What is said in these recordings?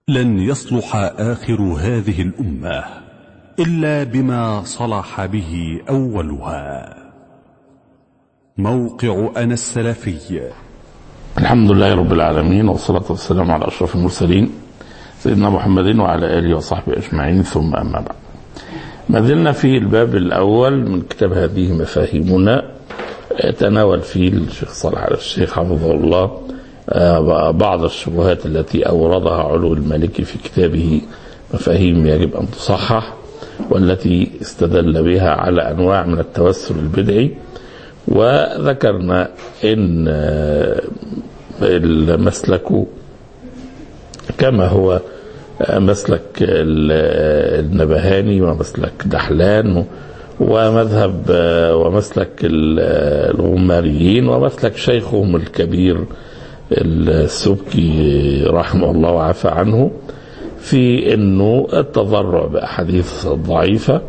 لن يصلح آخر هذه الأمة إلا بما صلح به أولها موقع أنا السلفي الحمد لله رب العالمين والصلاة والسلام على أشرف المرسلين سيدنا محمد وعلى آله وصحبه أجمعين ثم أما بعد ما زلنا في الباب الأول من كتاب هذه مفاهيمنا تناول فيه الشيخ صالح على الشيخ حفظه الله بعض الشبهات التي أوردها علو المالكي في كتابه مفاهيم يجب أن تصحح والتي استدل بها على أنواع من التوسل البدعي وذكرنا ان المسلك كما هو مسلك النبهاني ومسلك دحلان ومذهب ومسلك الغماريين ومسلك شيخهم الكبير السبكي رحمه الله وعفى عنه في انه التضرع باحاديث ضعيفه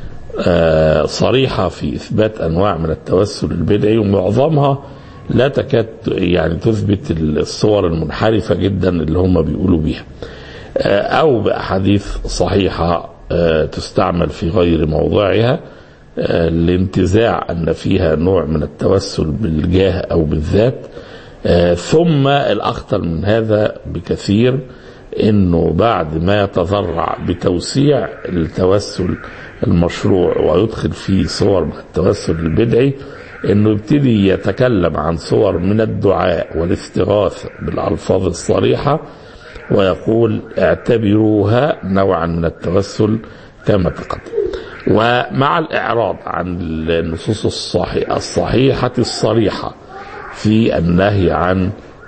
صريحة في إثبات أنواع من التوسل البدعي ومعظمها لا تكاد يعني تثبت الصور المنحرفة جدا اللي هم بيقولوا بيها أو بأحاديث صحيحة تستعمل في غير موضعها لانتزاع أن فيها نوع من التوسل بالجاه أو بالذات ثم الأخطر من هذا بكثير انه بعد ما يتذرع بتوسيع التوسل المشروع ويدخل فيه صور من التوسل البدعي انه يبتدي يتكلم عن صور من الدعاء والاستغاثة بالالفاظ الصريحة ويقول اعتبروها نوعا من التوسل كما تقدم ومع الاعراض عن النصوص الصحيح الصحيحة الصريحة في النهي عن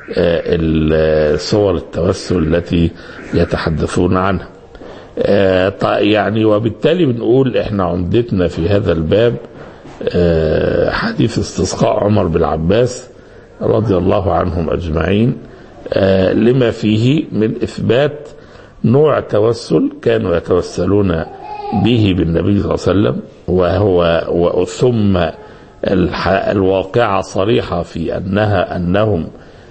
صور التوسل التي يتحدثون عنها يعني وبالتالي بنقول احنا عمدتنا في هذا الباب حديث استسقاء عمر بن العباس رضي الله عنهم اجمعين لما فيه من اثبات نوع توسل كانوا يتوسلون به بالنبي صلى الله عليه وسلم وهو ثم الواقعة صريحة في أنها أنهم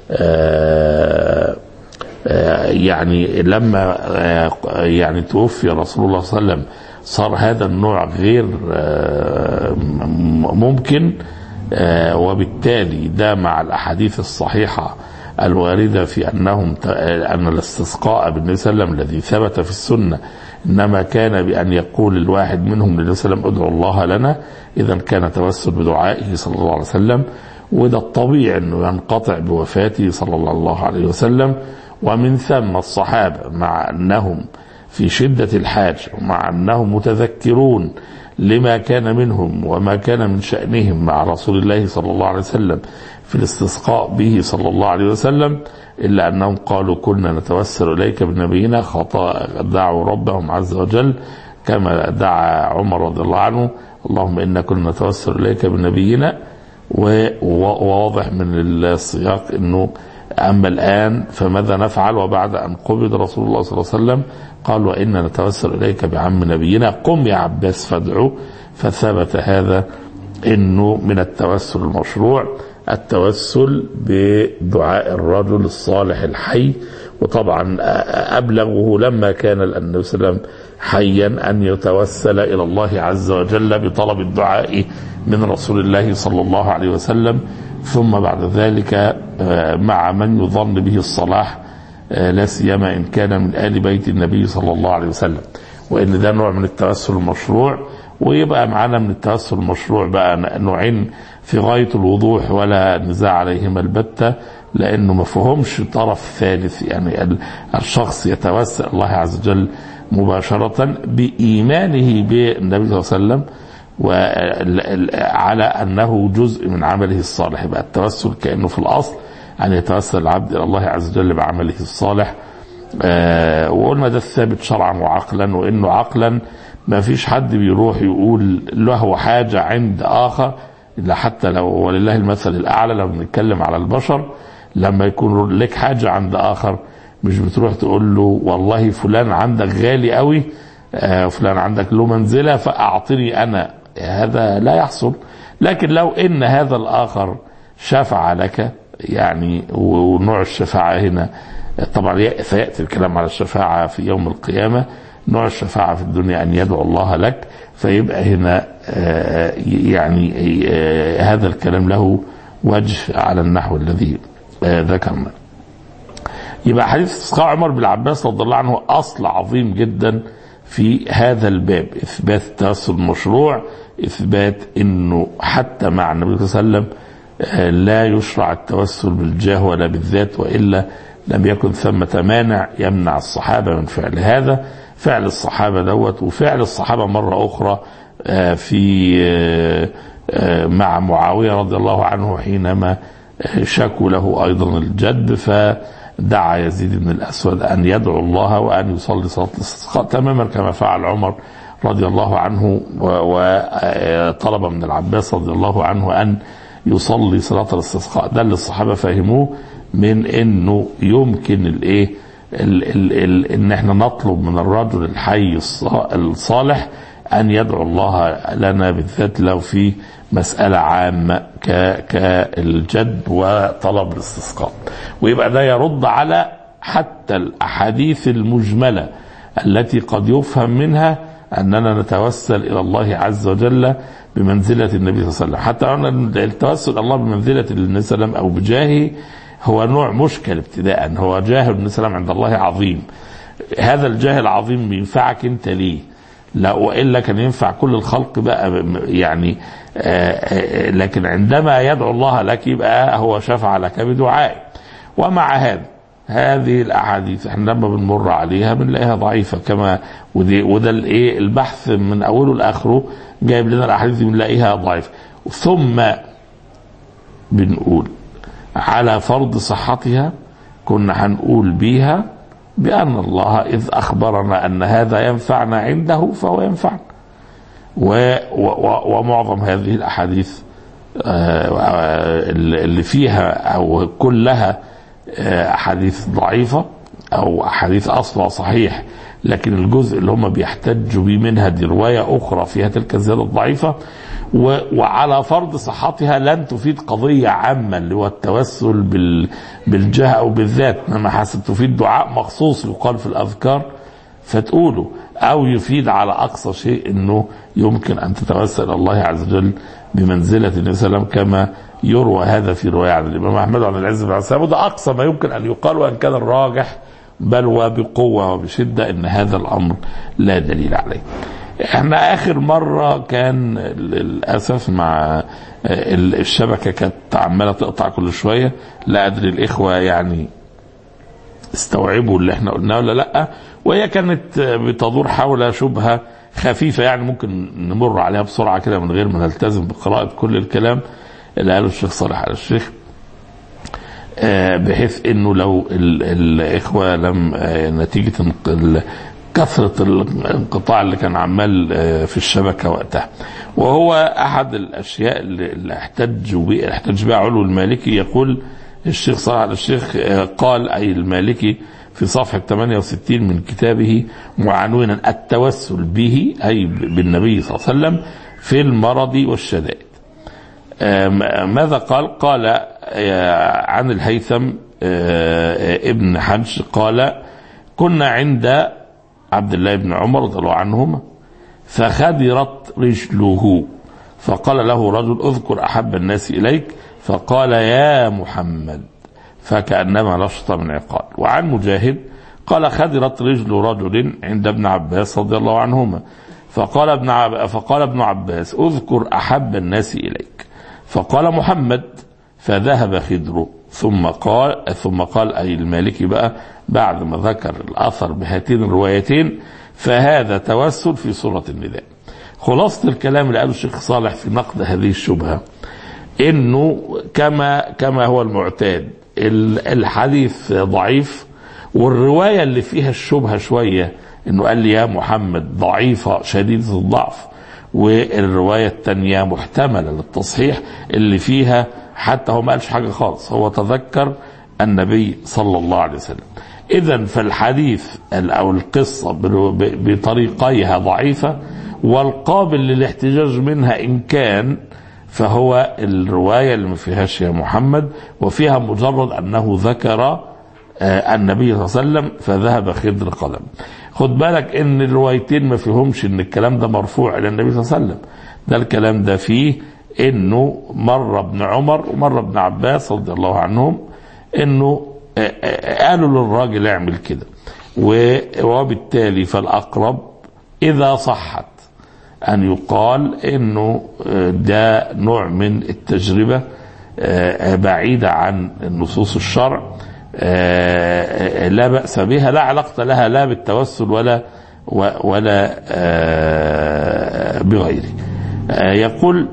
آآ آآ يعني لما يعني توفي رسول الله صلى الله عليه وسلم صار هذا النوع غير ممكن وبالتالي ده مع الاحاديث الصحيحه الوارده في انهم ان الاستسقاء بالنبي صلى الله عليه وسلم الذي ثبت في السنه انما كان بان يقول الواحد منهم للنبي صلى الله عليه وسلم ادعوا الله لنا اذا كان توسل بدعائه صلى الله عليه وسلم وده الطبيعي انه ينقطع بوفاته صلى الله عليه وسلم ومن ثم الصحابه مع انهم في شده الحاجه ومع انهم متذكرون لما كان منهم وما كان من شانهم مع رسول الله صلى الله عليه وسلم في الاستسقاء به صلى الله عليه وسلم الا انهم قالوا كنا نتوسل اليك بنبينا خطا دعوا ربهم عز وجل كما دعا عمر رضي الله عنه اللهم انا كنا نتوسل اليك بنبينا وواضح من السياق انه اما الان فماذا نفعل وبعد ان قبض رسول الله صلى الله عليه وسلم قال وانا نتوسل اليك بعم نبينا قم يا عباس فادعو فثبت هذا انه من التوسل المشروع التوسل بدعاء الرجل الصالح الحي وطبعا ابلغه لما كان النبي صلى الله عليه وسلم حيا ان يتوسل الى الله عز وجل بطلب الدعاء من رسول الله صلى الله عليه وسلم ثم بعد ذلك مع من يظن به الصلاح لا سيما ان كان من ال بيت النبي صلى الله عليه وسلم وان ده نوع من التوسل المشروع ويبقى معانا من التوسل المشروع بقى نوعين في غايه الوضوح ولا نزاع عليهما البته لانه ما فيهمش طرف ثالث يعني الشخص يتوسل الله عز وجل مباشره بايمانه بالنبي صلى الله عليه وسلم وعلى انه جزء من عمله الصالح يبقى التوسل كانه في الاصل ان يتوسل العبد الى الله عز وجل بعمله الصالح آه وقلنا ده الثابت شرعا وعقلا وانه عقلا ما فيش حد بيروح يقول له حاجه عند اخر الا حتى لو ولله المثل الاعلى لو بنتكلم على البشر لما يكون لك حاجه عند اخر مش بتروح تقول له والله فلان عندك غالي قوي آه فلان عندك له منزله فاعطني انا هذا لا يحصل لكن لو ان هذا الاخر شفع لك يعني ونوع الشفاعه هنا طبعا ي- سياتي الكلام على الشفاعه في يوم القيامه نوع الشفاعه في الدنيا ان يدعو الله لك فيبقى هنا آه، يعني آه، هذا الكلام له وجه على النحو الذي آه، ذكرنا يبقى حديث استسقاء عمر بن العباس رضي الله عنه اصل عظيم جدا في هذا الباب اثبات التوسل المشروع اثبات انه حتى مع النبي صلى الله عليه وسلم آه، لا يشرع التوسل بالجاه ولا بالذات والا لم يكن ثمة مانع يمنع الصحابه من فعل هذا فعل الصحابه دوت وفعل الصحابه مره اخرى آه، في آه، آه، مع معاويه رضي الله عنه حينما آه، شكوا له ايضا الجد فدعا يزيد بن الاسود ان يدعو الله وان يصلي صلاه الاستسقاء تماما كما فعل عمر رضي الله عنه وطلب من العباس رضي الله عنه ان يصلي صلاه الاستسقاء ده اللي الصحابه فهموه من انه يمكن الايه ال ال ال ان احنا نطلب من الرجل الحي الص- الصالح ان يدعو الله لنا بالذات لو في مسألة عامة ك- كالجد وطلب الاستسقاء ويبقى ده يرد على حتى الأحاديث المجملة التي قد يفهم منها أننا نتوسل إلى الله عز وجل بمنزلة النبي صلى الله عليه وسلم حتى أن التوسل إلى الله بمنزلة النبي صلى الله عليه وسلم أو بجاهه هو نوع مشكل ابتداء هو جاه النبي صلى الله عليه وسلم عند الله عظيم هذا الجاه العظيم بينفعك انت ليه لا والا كان ينفع كل الخلق بقى يعني آه، آه، لكن عندما يدعو الله لك يبقى هو شفع لك بدعائه ومع هذا هذه الاحاديث احنا لما بنمر عليها بنلاقيها ضعيفه كما ودي وده الايه البحث من اوله لاخره جايب لنا الاحاديث دي بنلاقيها ضعيفه ثم بنقول على فرض صحتها كنا هنقول بيها بأن الله إذ أخبرنا أن هذا ينفعنا عنده فهو ينفعنا و و ومعظم هذه الأحاديث آه، اللي فيها أو كلها آه، أحاديث ضعيفة أو أحاديث أصلها صحيح لكن الجزء اللي هم بيحتجوا به منها دي رواية أخرى فيها تلك الزيادة الضعيفة و- وعلى فرض صحتها لن تفيد قضية عامة اللي هو التوسل بال بالجاه أو بالذات إنما حسب تفيد دعاء مخصوص يقال في الأذكار فتقوله أو يفيد على أقصى شيء أنه يمكن أن تتوسل إلى الله عز وجل بمنزلة النبي صلى الله عليه وسلم كما يروى هذا في رواية عن الإمام أحمد وعن العز بن عبد السلام وده أقصى ما يمكن أن يقال وأن كان الراجح بل وبقوة وبشدة أن هذا الأمر لا دليل عليه احنا اخر مرة كان للأسف مع ال- الشبكة كانت عمالة تقطع كل شوية لا أدري الإخوة يعني استوعبوا اللي احنا قلناه ولا لا وهي كانت بتدور حول شبهة خفيفة يعني ممكن نمر عليها بسرعة كده من غير ما نلتزم بقراءة كل الكلام اللي قاله الشيخ صالح على الشيخ آه، بحيث انه لو ال- الاخوه لم آه، نتيجه انق- ال- كثره الانقطاع اللي كان عمال آه، في الشبكه وقتها وهو احد الاشياء اللي اللي احتج بها احتج بها علو المالكي يقول الشيخ صالح آل الشيخ آه، قال اي المالكي في صفحه 68 من كتابه وعنونا التوسل به اي بالنبي صلى الله عليه وسلم في المرض والشدائد آم، ماذا قال قال آه، عن الهيثم آه، ابن حج قال كنا عند عبد الله بن عمر رضي الله عنهما فخدرت رجله فقال له رجل اذكر احب الناس اليك فقال يا محمد فكانما نشط من عقال وعن مجاهد قال خدرت رجل رجل عند ابن عباس رضي الله عنهما فقال ابن عب... فقال ابن عباس اذكر احب الناس اليك فقال محمد فذهب خدره ثم قال ثم قال اي المالكي بقى بعد ما ذكر الاثر بهاتين الروايتين فهذا توسل في صوره النداء. خلاصه الكلام اللي قاله الشيخ صالح في نقد هذه الشبهه انه كما كما هو المعتاد ال- الحديث ضعيف والروايه اللي فيها الشبهه شويه انه قال لي يا محمد ضعيفه شديده الضعف والروايه الثانيه محتمله للتصحيح اللي فيها حتى هو ما قالش حاجه خالص هو تذكر النبي صلى الله عليه وسلم اذا فالحديث ال- او القصه بر- ب- بطريقيها ضعيفه والقابل للاحتجاج منها ان كان فهو الروايه اللي ما فيهاش يا محمد وفيها مجرد انه ذكر آه، النبي صلى الله عليه وسلم فذهب خضر قدم خد بالك ان الروايتين ما فيهمش ان الكلام ده مرفوع الى النبي صلى الله عليه وسلم ده الكلام ده فيه انه مر ابن عمر ومر ابن عباس رضي الله عنهم انه آه، آه، قالوا للراجل اعمل كده و- وبالتالي فالاقرب اذا صحت ان يقال انه آه، ده نوع من التجربه آه، بعيده عن نصوص الشرع آه، آه، لا باس بها لا علاقه لها لا بالتوسل ولا و- ولا آه، بغيره آه، يقول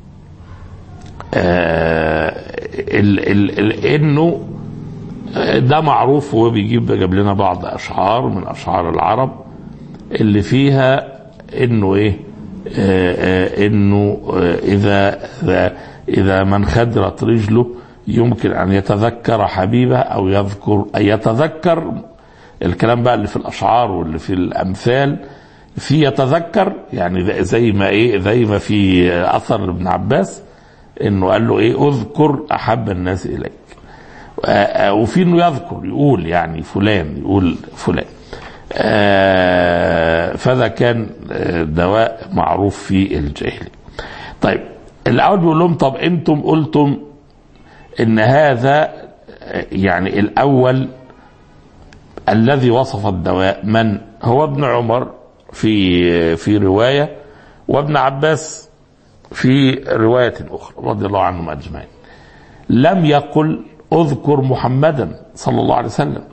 آه، ال ال ال انه ده معروف وهو بيجيب جاب لنا بعض اشعار من اشعار العرب اللي فيها انه ايه آه، آه، انه آه، اذا اذا اذا من خدرت رجله يمكن ان يتذكر حبيبه او يذكر أن يتذكر الكلام بقى اللي في الاشعار واللي في الامثال في يتذكر يعني زي- زي ما ايه زي ما في اثر ابن عباس انه قال له ايه اذكر احب الناس اليك آه، آه، وفي انه يذكر يقول يعني فلان يقول فلان آه، فده كان آه، دواء معروف في الجاهلية طيب الاول بيقول لهم طب انتم قلتم ان هذا آه، يعني الاول الذي وصف الدواء من هو ابن عمر في في روايه وابن عباس في روايه اخرى رضي الله عنهم اجمعين لم يقل اذكر محمدا صلى الله عليه وسلم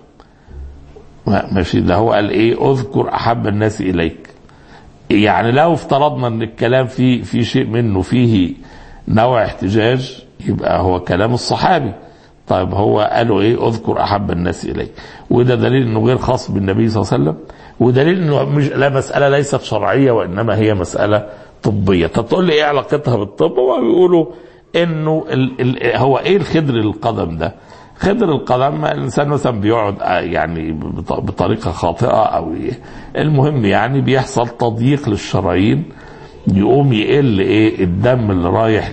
ما- ماشي ده هو قال ايه اذكر احب الناس اليك يعني لو افترضنا ان الكلام فيه في شيء منه فيه نوع احتجاج يبقى هو كلام الصحابي طيب هو قالوا ايه اذكر احب الناس اليك وده دليل انه غير خاص بالنبي صلى الله عليه وسلم ودليل انه مش لا مساله ليست شرعيه وانما هي مساله طبيه طب تقول لي ايه علاقتها بالطب هو بيقولوا انه ال ال هو ايه الخدر القدم ده خدر القدم الانسان مثلا بيقعد آه، يعني بط- بطريقه خاطئه او إيه. المهم يعني بيحصل تضييق للشرايين يقوم يقل ايه الدم اللي رايح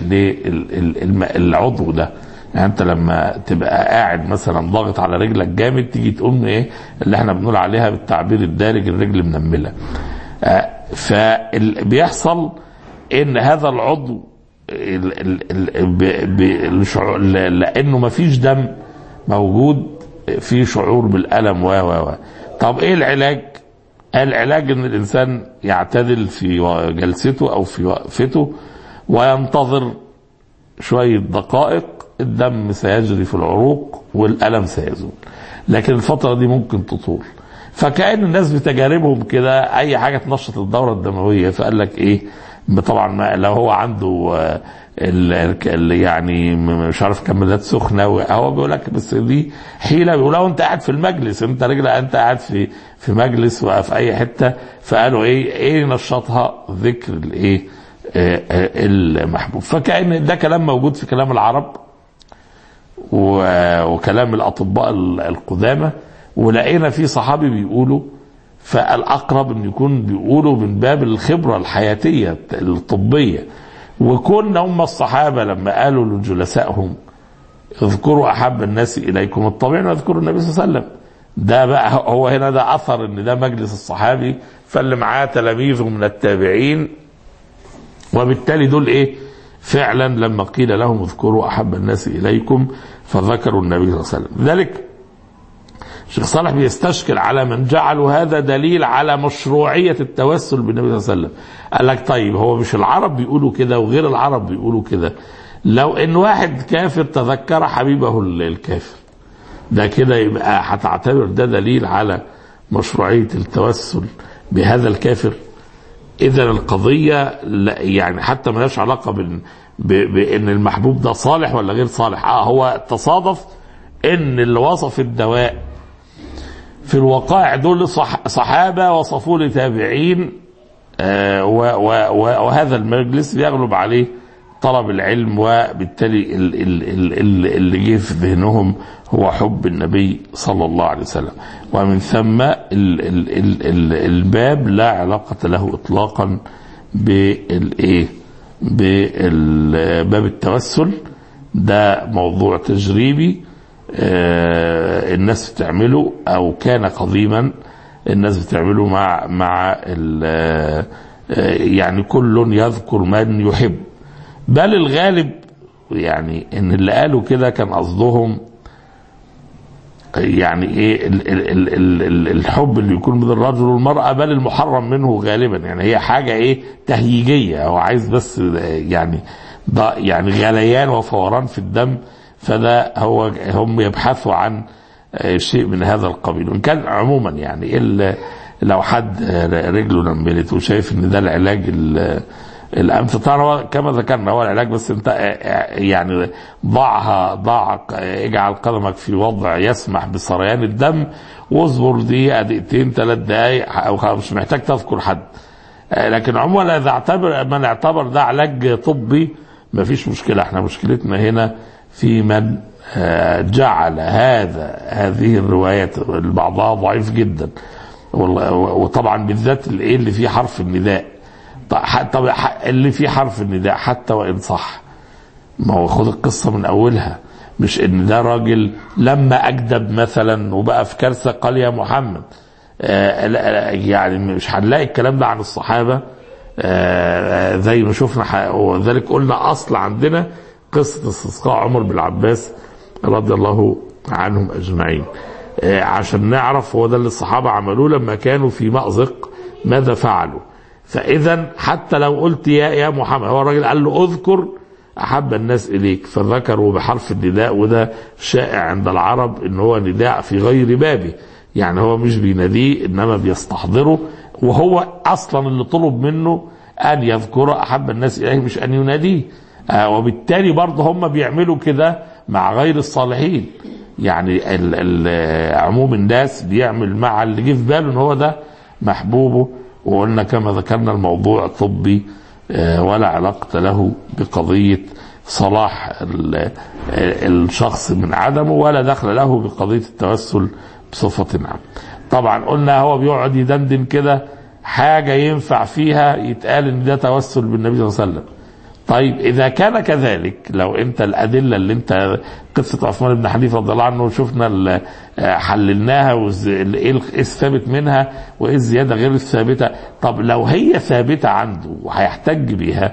للعضو ده يعني انت لما تبقى قاعد مثلا ضاغط على رجلك جامد تيجي تقوم ايه اللي احنا بنقول عليها بالتعبير الدارج الرجل منمله آه، فبيحصل ان هذا العضو ال- ال- ال- ب- ب- الشعور- ل- لانه ما فيش دم موجود في شعور بالالم و و و طب ايه العلاج؟ العلاج ان الانسان يعتدل في جلسته او في وقفته وينتظر شويه دقائق الدم سيجري في العروق والالم سيزول لكن الفتره دي ممكن تطول فكأن الناس بتجاربهم كده اي حاجه تنشط الدوره الدمويه فقال لك ايه طبعا ما لو هو عنده آه، ال- ال- يعني م- مش عارف كمادات سخنه و- هو بيقول لك بس دي حيله بيقولها انت قاعد في المجلس انت رجل انت قاعد في في مجلس وفي اي حته فقالوا ايه ايه نشطها ذكر الايه آه، آه، المحبوب فكأن ده كلام موجود في كلام العرب و- وكلام الاطباء ال- القدامى ولقينا في صحابي بيقولوا فالاقرب ان يكون بيقولوا من باب الخبره الحياتيه الطبيه وكنا هم الصحابه لما قالوا لجلسائهم اذكروا احب الناس اليكم الطبيعي ان يذكروا النبي صلى الله عليه وسلم ده بقى هو هنا ده اثر ان ده مجلس الصحابي فاللي معاه تلاميذه من التابعين وبالتالي دول ايه فعلا لما قيل لهم اذكروا احب الناس اليكم فذكروا النبي صلى الله عليه وسلم لذلك الشيخ صالح بيستشكل على من جعلوا هذا دليل على مشروعية التوسل بالنبي صلى الله عليه وسلم قال لك طيب هو مش العرب بيقولوا كده وغير العرب بيقولوا كده لو ان واحد كافر تذكر حبيبه ال- الكافر ده كده يبقى هتعتبر ده دليل على مشروعية التوسل بهذا الكافر اذا القضيه لا يعني حتى ملهاش علاقه بان ب- بان المحبوب ده صالح ولا غير صالح اه هو تصادف ان اللي وصف الدواء في الوقائع دول صح صحابه وصفوه لتابعين آه و- و- و- وهذا المجلس بيغلب عليه طلب العلم وبالتالي ال- ال- ال- ال- اللي جه في ذهنهم هو حب النبي صلى الله عليه وسلم ومن ثم ال- ال- ال- ال- الباب لا علاقة له إطلاقا بالايه بباب التوسل ده موضوع تجريبي آه، الناس بتعمله او كان قديما الناس بتعمله مع مع ال- آه، آه، يعني كل يذكر من يحب بل الغالب يعني ان اللي قالوا كده كان قصدهم يعني ايه ال ال ال ال ال الحب اللي يكون من الرجل والمرأة بل المحرم منه غالبا يعني هي حاجة ايه تهييجية هو عايز بس يعني ض- يعني غليان وفوران في الدم فده هو هم يبحثوا عن آه، شيء من هذا القبيل وان كان عموما يعني ال- لو حد آه، رجله نملت وشايف ان ده العلاج ال- الامثل طبعا هو كما ذكرنا هو العلاج بس انت آه، آه، يعني ضعها ضع آه، اجعل قدمك في وضع يسمح بسريان الدم واصبر دقيقه دقيقتين ثلاث دقائق او خلاص مش محتاج تذكر حد آه، لكن عموما اذا اعتبر من اعتبر ده علاج طبي ما فيش مشكله احنا مشكلتنا هنا في من آه، جعل هذا هذه الروايات بعضها ضعيف جدا وال- وطبعا بالذات الايه اللي فيه حرف النداء طب ح- طب ح- اللي فيه حرف النداء حتى وان صح ما هو خد القصه من اولها مش ان ده راجل لما اكذب مثلا وبقى في كارثه قال يا محمد آه لا- لا، يعني مش هنلاقي الكلام ده عن الصحابه آه آه، زي ما شفنا ح- وذلك قلنا اصل عندنا قصه استسقاء عمر بن العباس رضي الله عنهم اجمعين آه عشان نعرف هو ده اللي الصحابه عملوه لما كانوا في مأزق ماذا فعلوا فاذا حتى لو قلت يا يا محمد هو الراجل قال له اذكر احب الناس اليك فذكروا بحرف النداء وده شائع عند العرب ان هو نداء في غير بابه يعني هو مش بيناديه انما بيستحضره وهو اصلا اللي طلب منه ان يذكر احب الناس اليه مش ان يناديه آه وبالتالي برضه هم بيعملوا كده مع غير الصالحين يعني ال ال عموم الناس بيعمل مع اللي جه في باله ان هو ده محبوبه وقلنا كما ذكرنا الموضوع طبي آه، ولا علاقة له بقضية صلاح ال- آه، الشخص من عدمه ولا دخل له بقضية التوسل بصفة عامة طبعا قلنا هو بيقعد يدندن كده حاجة ينفع فيها يتقال ان ده توسل بالنبي صلى الله عليه وسلم طيب اذا كان كذلك لو انت الادله اللي انت قصه عثمان بن حنيفه رضي الله عنه شفنا ال- آه، حللناها وإز- ال- ايه ال- إيه الثابت منها وايه الزياده غير الثابته طب لو هي ثابته عنده وهيحتج بيها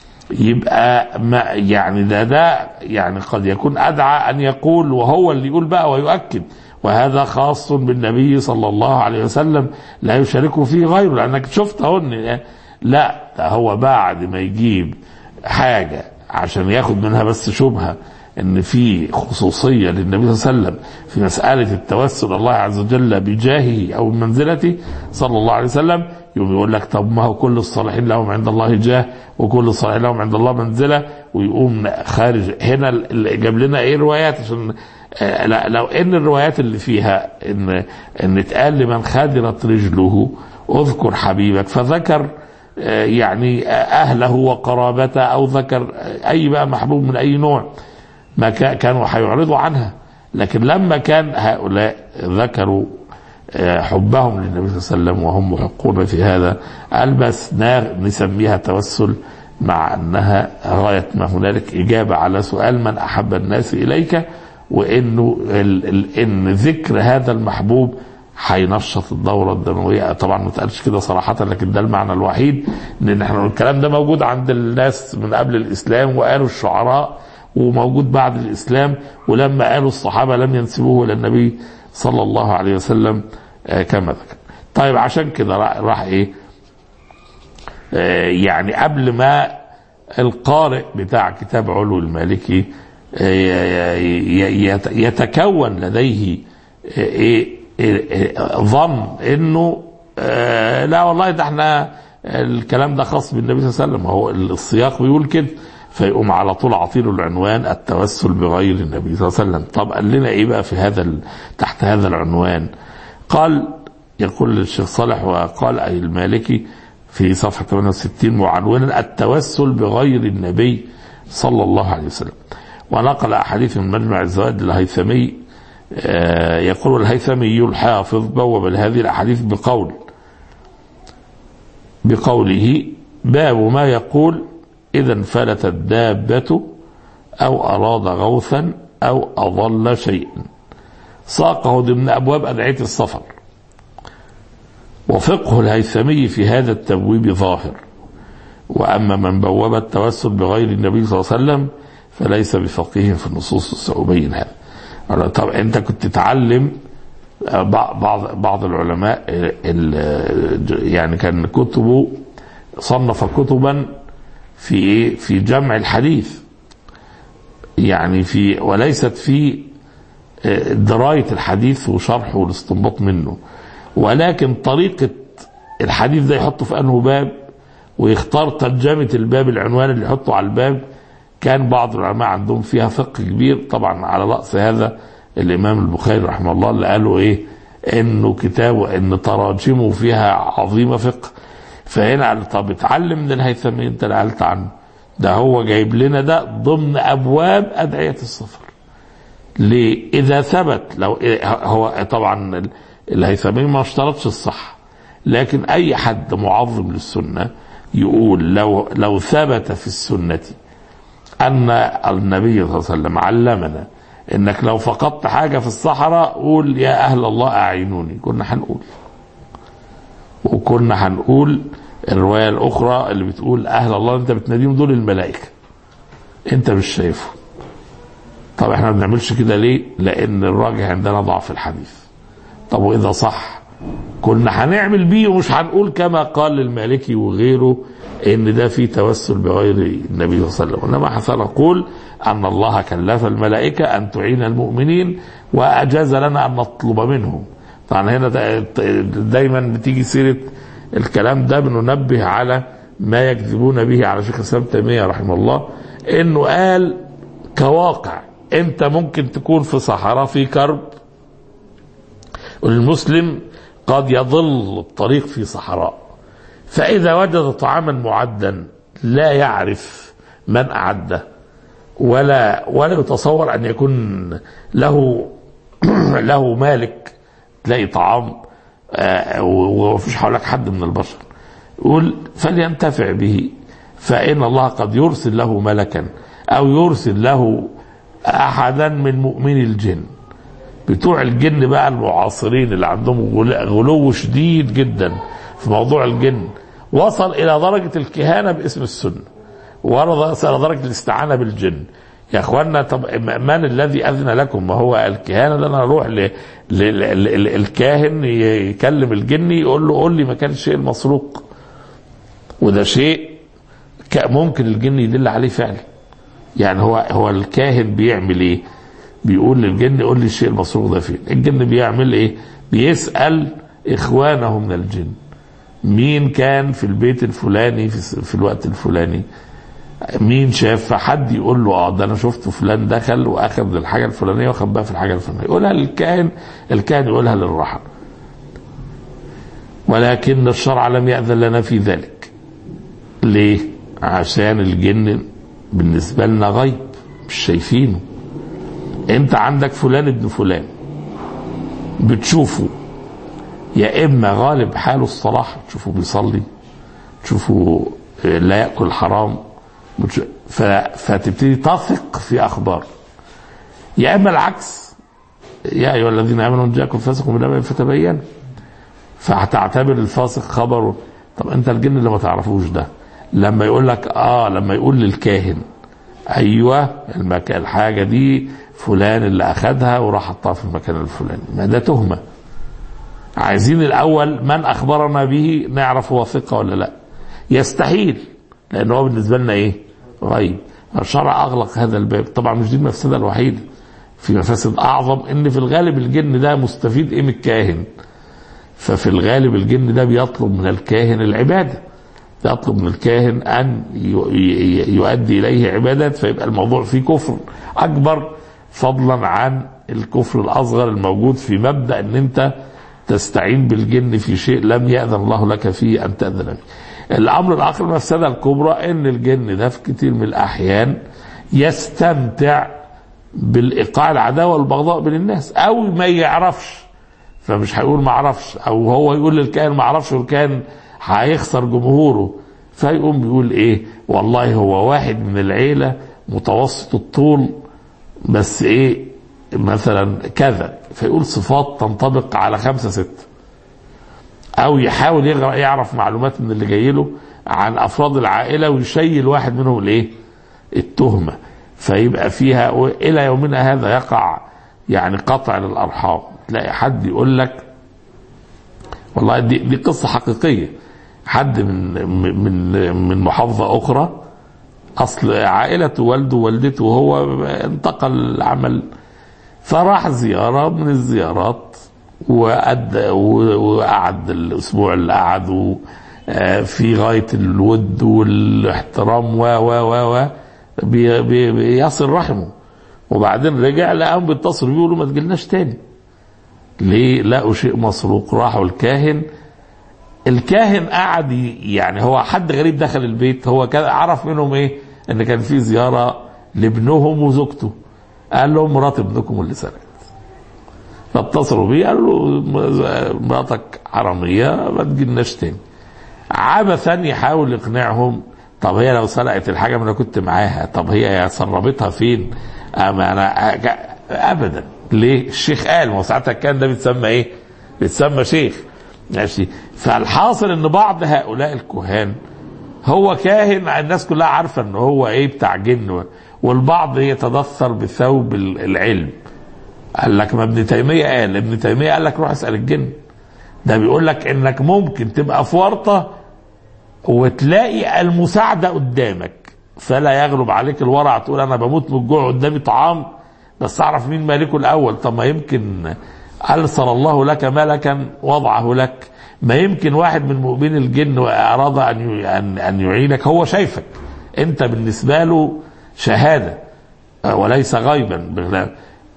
يبقى ما يعني ده ده يعني قد يكون ادعى ان يقول وهو اللي يقول بقى ويؤكد وهذا خاص بالنبي صلى الله عليه وسلم لا يشاركه فيه غيره لانك شفت اهو إن لا ده هو بعد ما يجيب حاجه عشان ياخد منها بس شبهه ان في خصوصيه للنبي صلى الله عليه وسلم في مساله التوسل الله عز وجل بجاهه او بمنزلته صلى الله عليه وسلم يقوم يقول لك طب ما هو كل الصالحين لهم عند الله جاه وكل الصالحين لهم عند الله منزله ويقوم خارج هنا اللي جاب لنا ايه روايات عشان آه، لا لو ان الروايات اللي فيها ان ان اتقال لمن خادرت رجله اذكر حبيبك فذكر آه، يعني آه، اهله وقرابته او ذكر آه، اي بقى محبوب من اي نوع ما كا- كانوا هيعرضوا عنها لكن لما كان هؤلاء ذكروا آه، حبهم للنبي صلى الله عليه وسلم وهم محقون في هذا قال بس نا- نسميها توسل مع انها غايه ما هنالك اجابه على سؤال من احب الناس اليك وانه ال ال ان ذكر هذا المحبوب هينشط الدوره الدمويه طبعا ما اتقالش كده صراحه لكن ده المعنى الوحيد ان احنا الكلام ده موجود عند الناس من قبل الاسلام وقالوا الشعراء وموجود بعد الاسلام ولما قالوا الصحابه لم ينسبوه الى النبي صلى الله عليه وسلم آه، كما ذكر طيب عشان كده راح, راح ايه آه، يعني قبل ما القارئ بتاع كتاب علو المالكي آه، ي- ي- يتكون لديه آه، ايه آه، ظن انه آه، لا والله ده احنا الكلام ده خاص بالنبي صلى الله عليه وسلم هو السياق بيقول كده فيقوم على طول عطيله العنوان التوسل بغير النبي صلى الله عليه وسلم طب قال لنا ايه بقى في هذا ال- تحت هذا العنوان قال يقول الشيخ صالح وقال أي المالكي في صفحة 68 معنونا التوسل بغير النبي صلى الله عليه وسلم ونقل أحاديث من مجمع الزوائد الهيثمي آه، يقول الهيثمي الحافظ بوب هذه الأحاديث بقول بقوله باب ما يقول إذا انفلتت الدابة أو أراد غوثا أو أضل شيء ساقه ضمن أبواب أدعية السفر وفقه الهيثمي في هذا التبويب ظاهر وأما من بوب التوسل بغير النبي صلى الله عليه وسلم فليس بفقيه في النصوص سأبين هذا طب أنت كنت تتعلم بعض بعض العلماء يعني كان كتبه صنف كتبا في ايه في جمع الحديث يعني في وليست في درايه الحديث وشرحه والاستنباط منه ولكن طريقه الحديث ده يحطه في انه باب ويختار ترجمه الباب العنوان اللي يحطه على الباب كان بعض العلماء عندهم فيها فقه كبير طبعا على راس هذا الامام البخاري رحمه الله اللي قالوا ايه انه كتابه ان تراجمه فيها عظيمه فقه فهنا قال طب اتعلم من الهيثمي انت اللي قلت عنه ده هو جايب لنا ده ضمن ابواب ادعيه السفر ليه اذا ثبت لو هو طبعا الهيثمي ما اشترطش الصح لكن اي حد معظم للسنه يقول لو لو ثبت في السنه ان النبي صلى الله عليه وسلم علمنا انك لو فقدت حاجه في الصحراء قول يا اهل الله اعينوني كنا هنقول وكنا هنقول الروايه الاخرى اللي بتقول اهل الله انت بتناديهم دول الملائكه انت مش شايفه طب احنا ما بنعملش كده ليه لان الراجح عندنا ضعف الحديث طب واذا صح كنا هنعمل بيه ومش هنقول كما قال المالكي وغيره ان ده في توسل بغير النبي صلى الله عليه وسلم انما سنقول ان الله كلف الملائكه ان تعين المؤمنين واجاز لنا ان نطلب منهم طبعا هنا دايما بتيجي سيره الكلام ده بننبه على ما يكذبون به على شيخ الاسلام تيميه رحمه الله انه قال كواقع انت ممكن تكون في صحراء في كرب والمسلم قد يضل الطريق في صحراء فإذا وجد طعاما معدا لا يعرف من أعده ولا ولا يتصور أن يكون له له مالك تلاقي طعام ومفيش حولك حد من البشر يقول فلينتفع به فإن الله قد يرسل له ملكا أو يرسل له أحدا من مؤمني الجن بتوع الجن بقى المعاصرين اللي عندهم غلو شديد جدا في موضوع الجن وصل الى درجه الكهانه باسم السنه وصل الى درجه الاستعانه بالجن يا اخوانا طب من الذي اذن لكم ما هو الكهانه ده انا اروح للكاهن يكلم الجن يقول له قول لي مكان الشيء المسروق وده شيء ممكن الجن يدل عليه فعلا يعني هو هو الكاهن بيعمل ايه؟ بيقول للجن قول لي الشيء المسروق ده فين؟ الجن بيعمل ايه؟ بيسال اخوانه من الجن مين كان في البيت الفلاني في, في الوقت الفلاني مين شاف فحد يقول له اه ده انا شفت فلان دخل واخذ الحاجه الفلانيه وخباها في الحاجه الفلانيه يقولها للكاهن الكاهن يقولها للرحل ولكن الشرع لم يأذن لنا في ذلك ليه عشان الجن بالنسبة لنا غيب مش شايفينه انت عندك فلان ابن فلان بتشوفه يا اما غالب حاله الصلاح تشوفه بيصلي تشوفه لا ياكل حرام فتبتدي تثق في اخبار يا اما العكس يا ايها الذين امنوا ان جاءكم فاسق بنبأ فتبينوا فهتعتبر الفاسق خبره طب انت الجن اللي ما تعرفوش ده لما يقول لك اه لما يقول للكاهن ايوه المكان الحاجه دي فلان اللي اخذها وراح حطها في المكان الفلاني ما ده تهمه عايزين الاول من اخبرنا به نعرف هو ثقه ولا لا يستحيل لان هو بالنسبه لنا ايه غيب الشرع اغلق هذا الباب طبعا مش دي المفسده الوحيده في مفاسد اعظم ان في الغالب الجن ده مستفيد ايه من الكاهن ففي الغالب الجن ده بيطلب من الكاهن العباده يطلب من الكاهن ان يؤدي اليه عبادات فيبقى الموضوع فيه كفر اكبر فضلا عن الكفر الاصغر الموجود في مبدا ان انت تستعين بالجن في شيء لم يأذن الله لك فيه أن تأذن به الأمر الآخر المفسدة الكبرى أن الجن ده في كتير من الأحيان يستمتع بالإيقاع العداوة والبغضاء بين الناس أو ما يعرفش فمش هيقول ما اعرفش او هو يقول للكائن ما اعرفش والكائن هيخسر جمهوره فيقوم بيقول ايه والله هو واحد من العيله متوسط الطول بس ايه مثلا كذا فيقول صفات تنطبق على خمسة ستة او يحاول يغرق يعرف معلومات من اللي جاي له عن افراد العائلة ويشيل واحد منهم الايه التهمة فيبقى فيها الى يومنا هذا يقع يعني قطع للارحام تلاقي حد يقول لك والله دي, دي قصة حقيقية حد من من من محافظة أخرى أصل عائلة والده ووالدته وهو انتقل عمل فراح زيارة من الزيارات وأدى وقعد الأسبوع اللي قعده في غاية الود والاحترام و و و و بي- بي- بيصل رحمه وبعدين رجع لقاهم بيتصلوا بيقولوا ما تجيلناش تاني ليه لقوا شيء مسروق راحوا الكاهن الكاهن قعد ي- يعني هو حد غريب دخل البيت هو كان عرف منهم ايه ان كان في زياره لابنهم وزوجته قال لهم مرات ابنكم اللي سرقت فاتصلوا بيه قالوا له مراتك حراميه ما تجيلناش تاني عبثا يحاول يقنعهم طب هي لو سرقت الحاجه ما انا كنت معاها طب هي سربتها فين اما انا ابدا ليه الشيخ قال ما هو ساعتها كان ده بيتسمى ايه بيتسمى شيخ ماشي فالحاصل ان بعض هؤلاء الكهان هو كاهن الناس كلها عارفه ان هو ايه بتاع جن والبعض يتدثر بثوب العلم قال لك ما ابن تيميه قال ابن تيميه قال لك روح اسال الجن ده بيقول لك انك ممكن تبقى في ورطه وتلاقي المساعده قدامك فلا يغلب عليك الورع تقول انا بموت من الجوع قدامي طعام بس اعرف مين مالكه الاول طب ما يمكن ارسل الله لك ملكا وضعه لك ما يمكن واحد من مؤمن الجن اراد ان ان ان يعينك هو شايفك انت بالنسبه له شهاده وليس غيبا بغلاب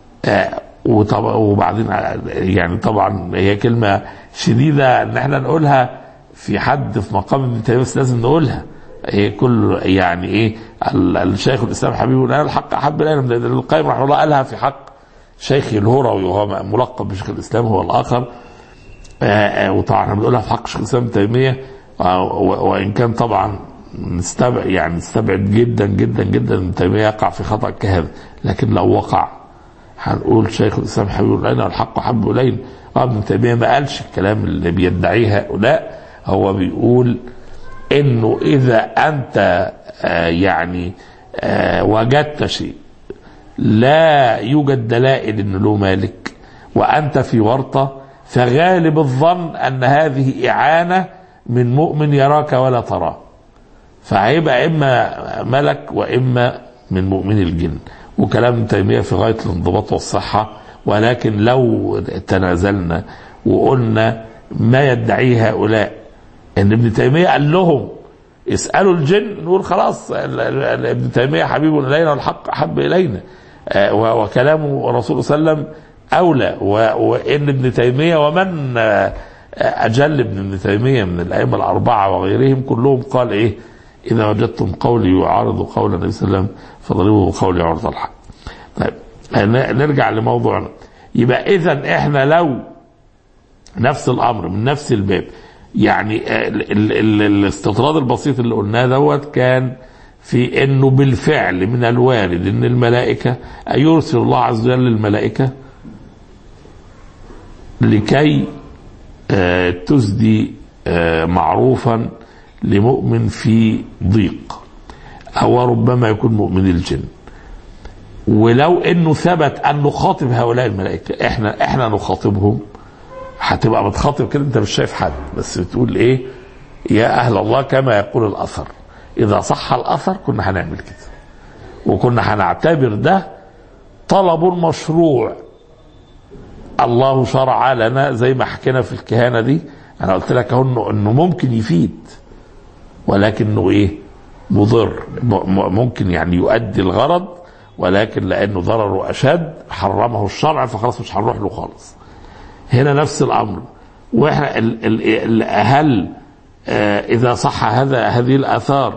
وطبعا وبعدين يعني طبعا هي كلمه شديده ان احنا نقولها في حد في مقام ابن تيميه بس لازم نقولها هي كل يعني ايه الشيخ الاسلام حبيب الله الحق احب الينا من ابن القيم رحمه الله قالها في حق شيخ الهروي وهو ملقب بشيخ الاسلام هو الاخر وطبعا احنا بنقولها في حق شيخ الاسلام ابن تيميه وان كان طبعا نستبعد يعني نستبعد جدا جدا جدا ابن تيميه يقع في خطا كهذا لكن لو وقع هنقول شيخ الاسلام حبيب الله والحق احب الينا اه ابن تيميه ما قالش الكلام اللي بيدعيه هؤلاء هو بيقول انه اذا انت آه يعني آه وجدت شيء لا يوجد دلائل انه له مالك وانت في ورطه فغالب الظن ان هذه اعانه من مؤمن يراك ولا تراه فهيبقى اما ملك واما من مؤمن الجن وكلام ابن تيميه في غايه الانضباط والصحه ولكن لو تنازلنا وقلنا ما يدعيه هؤلاء ان ابن تيميه قال لهم اسالوا الجن نقول خلاص ابن تيميه حبيب الينا والحق احب الينا وكلامه الرسول صلى الله عليه وسلم اولى وان ابن تيميه ومن اجل ابن ابن تيميه من الائمه الاربعه وغيرهم كلهم قال ايه اذا وجدتم قولي يعارض قول النبي صلى الله عليه وسلم فضربوه قولي عرض الحق طيب نرجع لموضوعنا يبقى اذا احنا لو نفس الامر من نفس الباب يعني ال ال ال الاستطراد البسيط اللي قلناه دوت كان في انه بالفعل من الوارد ان الملائكه يرسل الله عز وجل الملائكه لكي تسدي معروفا لمؤمن في ضيق او ربما يكون مؤمن الجن ولو انه ثبت ان نخاطب هؤلاء الملائكه احنا احنا نخاطبهم هتبقى بتخاطب كده انت مش شايف حد بس بتقول ايه يا اهل الله كما يقول الاثر اذا صح الاثر كنا هنعمل كده وكنا هنعتبر ده طلب مشروع الله شرع لنا زي ما حكينا في الكهانه دي انا قلت لك اهو انه انه ممكن يفيد ولكنه ايه مضر ممكن يعني يؤدي الغرض ولكن لانه ضرره اشد حرمه الشرع فخلاص مش هنروح له خالص هنا نفس الامر واحنا ال ال هل آه اذا صح هذا هذه الاثار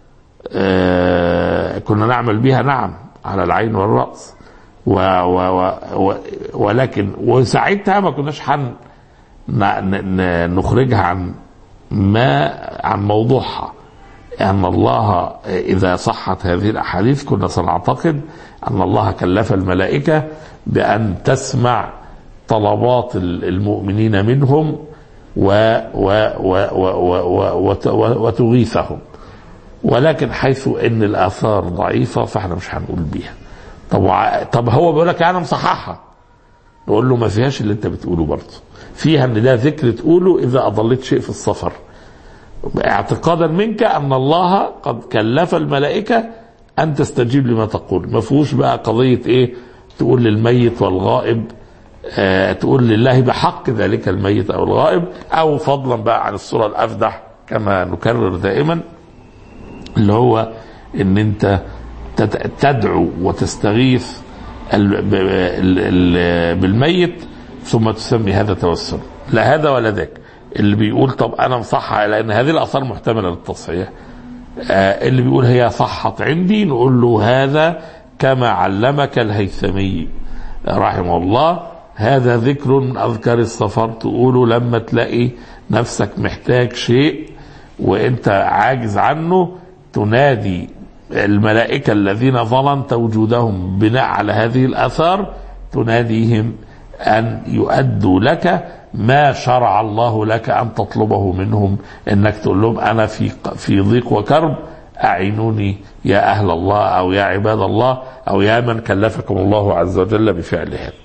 آه كنا نعمل بها نعم على العين والراس و و و ولكن وساعتها ما كناش حن نخرجها عن ما عن موضوعها أن الله إذا صحت هذه الأحاديث كنا سنعتقد أن الله كلف الملائكة بأن تسمع طلبات المؤمنين منهم و و و و و و و وتغيثهم ولكن حيث ان الاثار ضعيفه فاحنا مش هنقول بيها طب وع- طب هو بيقول لك انا مصححها نقول له ما فيهاش اللي انت بتقوله برضه فيها ان ده ذكر تقوله اذا اضليت شيء في السفر اعتقادا منك ان الله قد كلف الملائكه ان تستجيب لما تقول ما فيهوش بقى قضيه ايه تقول للميت والغائب آه تقول لله بحق ذلك الميت او الغائب او فضلا بقى عن الصوره الافدح كما نكرر دائما اللي هو ان انت تت- تدعو وتستغيث ال- ب- ال- ال- بالميت ثم تسمي هذا توسل لا هذا ولا ذاك اللي بيقول طب انا مصحح لان هذه الاثار محتمله للتصحيح آه، اللي بيقول هي صحت عندي نقول له هذا كما علمك الهيثمي رحمه الله هذا ذكر من اذكار السفر تقوله لما تلاقي نفسك محتاج شيء وانت عاجز عنه تنادي الملائكه الذين ظننت وجودهم بناء على هذه الاثار تناديهم ان يؤدوا لك ما شرع الله لك ان تطلبه منهم انك تقول لهم انا في في ضيق وكرب اعينوني يا اهل الله او يا عباد الله او يا من كلفكم الله عز وجل بفعل هذا.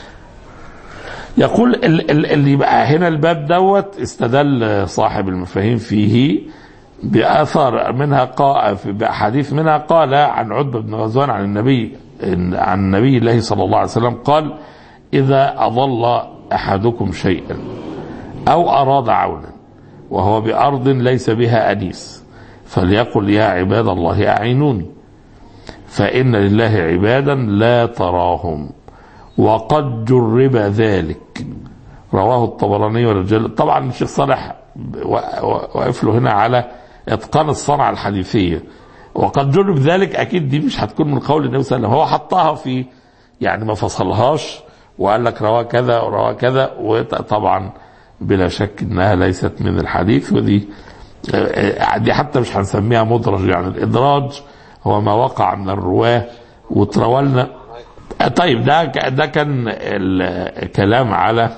يقول ال- ال- اللي بقى هنا الباب دوت استدل صاحب المفاهيم فيه بآثار منها قا بأحاديث منها قال عن عتبة بن غزوان عن النبي عن النبي الله صلى الله عليه وسلم قال إذا أضل أحدكم شيئا أو أراد عونا وهو بأرض ليس بها أنيس فليقل يا عباد الله أعينوني فإن لله عبادا لا تراهم وقد جرب ذلك رواه الطبراني والرجال طبعا الشيخ صالح واقف له هنا على اتقان الصنعه الحديثيه وقد جرب ذلك اكيد دي مش هتكون من قول النبي صلى الله عليه وسلم هو حطها في يعني ما فصلهاش وقال لك رواه كذا ورواه كذا وطبعا بلا شك انها ليست من الحديث ودي دي حتى مش هنسميها مدرج يعني الادراج هو ما وقع من الرواه وتروى طيب ده ده كان الكلام على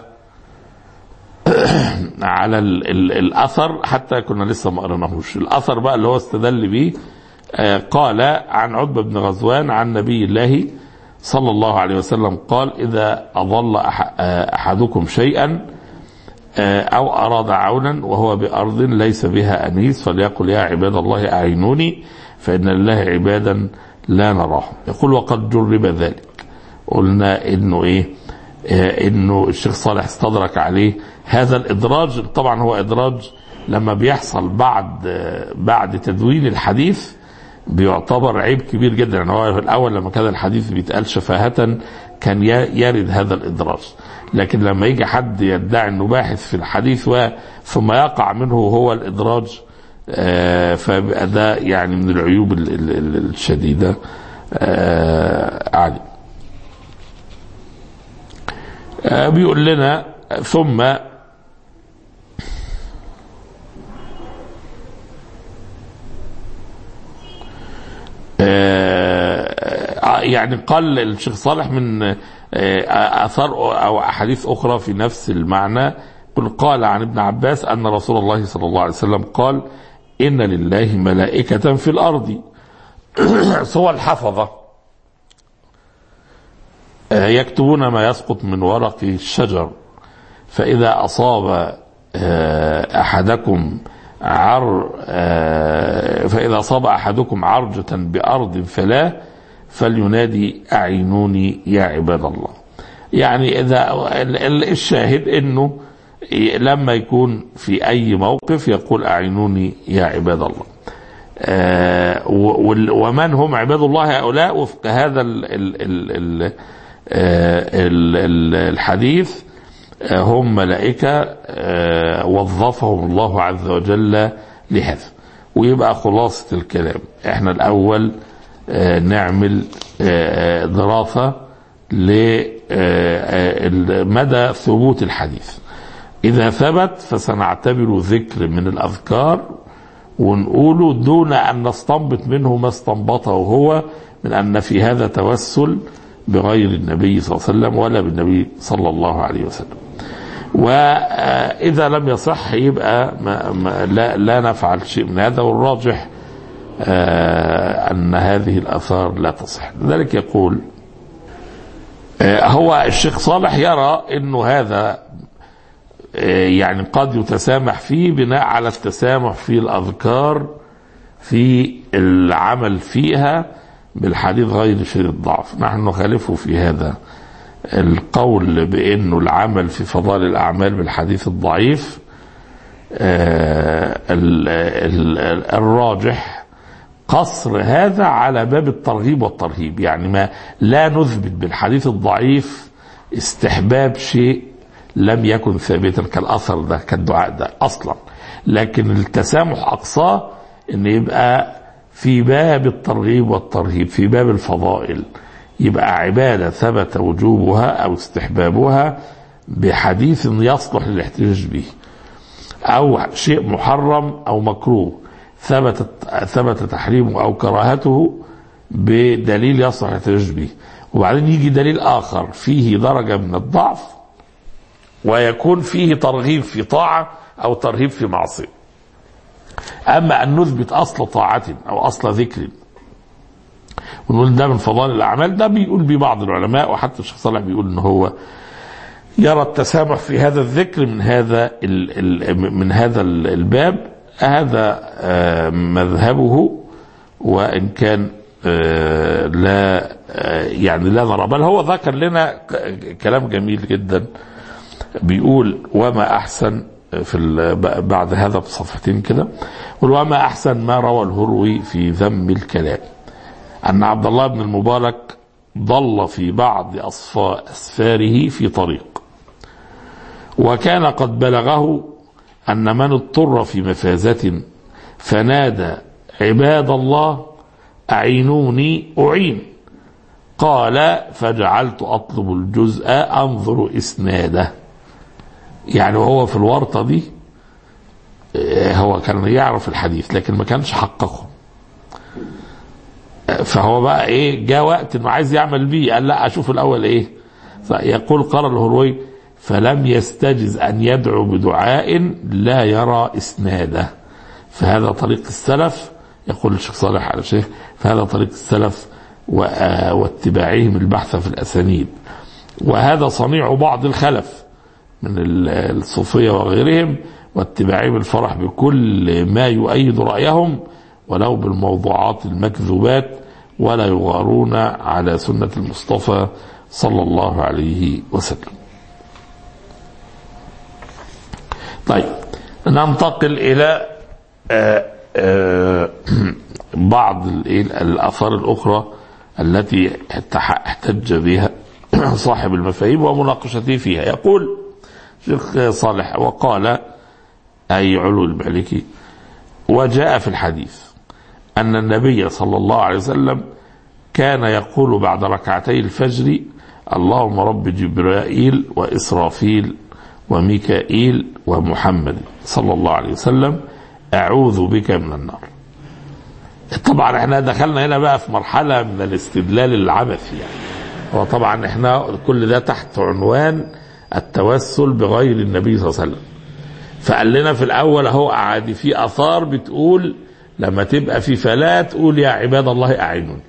على ال ال الاثر حتى كنا لسه ما قرناهوش الاثر بقى اللي هو استدل بيه آه قال عن عتبه بن غزوان عن نبي الله صلى الله عليه وسلم قال اذا اضل أح احدكم شيئا آه او اراد عونا وهو بارض ليس بها انيس فليقل يا عباد الله اعينوني فان لله عبادا لا نراهم يقول وقد جرب ذلك قلنا انه ايه آه انه الشيخ صالح استدرك عليه هذا الادراج طبعا هو ادراج لما بيحصل بعد آه بعد تدوين الحديث بيعتبر عيب كبير جدا يعني هو في الاول لما كان الحديث بيتقال شفاهة كان يرد هذا الادراج لكن لما يجي حد يدعي انه باحث في الحديث ثم يقع منه هو الادراج آه فبقى ده يعني من العيوب ال ال ال الشديده آه عادي آه بيقول لنا ثم يعني قال الشيخ صالح من اثار او احاديث اخرى في نفس المعنى قل قال عن ابن عباس ان رسول الله صلى الله عليه وسلم قال ان لله ملائكه في الارض سوى الحفظه يكتبون ما يسقط من ورق الشجر فاذا اصاب احدكم عر فاذا اصاب احدكم عرجه بارض فلا فلينادي اعينوني يا عباد الله يعني اذا الشاهد انه لما يكون في اي موقف يقول اعينوني يا عباد الله آه ومن هم عباد الله هؤلاء وفق هذا ال ال ال ال ال الحديث هم ملائكة وظفهم الله عز وجل لهذا ويبقى خلاصة الكلام احنا الأول نعمل دراسة لمدى ثبوت الحديث إذا ثبت فسنعتبر ذكر من الأذكار ونقوله دون أن نستنبط منه ما استنبطه هو من أن في هذا توسل بغير النبي صلى الله عليه وسلم ولا بالنبي صلى الله عليه وسلم وإذا لم يصح يبقى ما ما لا, لا نفعل شيء من هذا والراجح آه، أن هذه الآثار لا تصح لذلك يقول آه، هو الشيخ صالح يرى أنه هذا آه، يعني قد يتسامح فيه بناء على التسامح في الأذكار في العمل فيها بالحديث غير شديد الضعف نحن نخالفه في هذا القول بأنه العمل في فضائل الأعمال بالحديث الضعيف آه، ال- ال- الراجح قصر هذا على باب الترغيب والترهيب يعني ما لا نثبت بالحديث الضعيف استحباب شيء لم يكن ثابتا كالأثر ده كالدعاء ده أصلا لكن التسامح أقصاه أن يبقى في باب الترغيب والترهيب في باب الفضائل يبقى عبادة ثبت وجوبها أو استحبابها بحديث يصلح للاحتجاج به أو شيء محرم أو مكروه ثبت ثبت تحريمه أو كراهته بدليل يصلح الاحتجاج به وبعدين يجي دليل آخر فيه درجة من الضعف ويكون فيه ترغيب في طاعة أو ترهيب في معصية أما أن نثبت أصل طاعة أو أصل ذكر ونقول ده من فضائل الأعمال ده بيقول بيه بعض العلماء وحتى الشيخ صالح بيقول إن هو يرى التسامح في هذا الذكر من هذا ال ال من هذا ال- الباب هذا آه، مذهبه وإن كان آه، لا آه، يعني لا نرى بل هو ذكر لنا ك- كلام جميل جدا بيقول وما احسن في ال- ب- بعد هذا بصفحتين كده يقول وما احسن ما روى الهروي في ذم الكلام ان عبد الله بن المبارك ضل في بعض أصفا- اسفاره في طريق وكان قد بلغه ان من اضطر في مفازة فنادى عباد الله اعينوني اعين قال فجعلت اطلب الجزء انظر اسناده يعني وهو في الورطه دي آه، هو كان يعرف الحديث لكن ما كانش حققه آه، فهو بقى ايه جاء وقت انه عايز يعمل بيه قال لا اشوف الاول ايه يقول قال الهروي فلم يستجز ان يدعو بدعاء لا يرى اسناده فهذا طريق السلف يقول الشيخ صالح على شيخ فهذا طريق السلف و- آه، واتباعهم البحث في الاسانيد وهذا صنيع بعض الخلف من ال- الصوفية وغيرهم واتباعهم الفرح بكل ما يؤيد رأيهم ولو بالموضوعات المكذوبات ولا يغارون على سنة المصطفى صلى الله عليه وسلم طيب ننتقل إلى آه، آه، بعض الإيه- الآثار الأخرى التي احتح- احتج بها صاحب المفاهيم ومناقشته فيها يقول شيخ صالح وقال أي علو المالكي وجاء في الحديث أن النبي صلى الله عليه وسلم كان يقول بعد ركعتي الفجر اللهم رب جبرائيل وإسرافيل وميكائيل ومحمد صلى الله عليه وسلم أعوذ بك من النار طبعا احنا دخلنا هنا بقى في مرحلة من الاستدلال العبثي يعني هو طبعا احنا كل ده تحت عنوان التوسل بغير النبي صلى الله عليه وسلم فقال لنا في الاول اهو عادي في اثار بتقول لما تبقى في فلاة تقول يا عباد الله اعينوني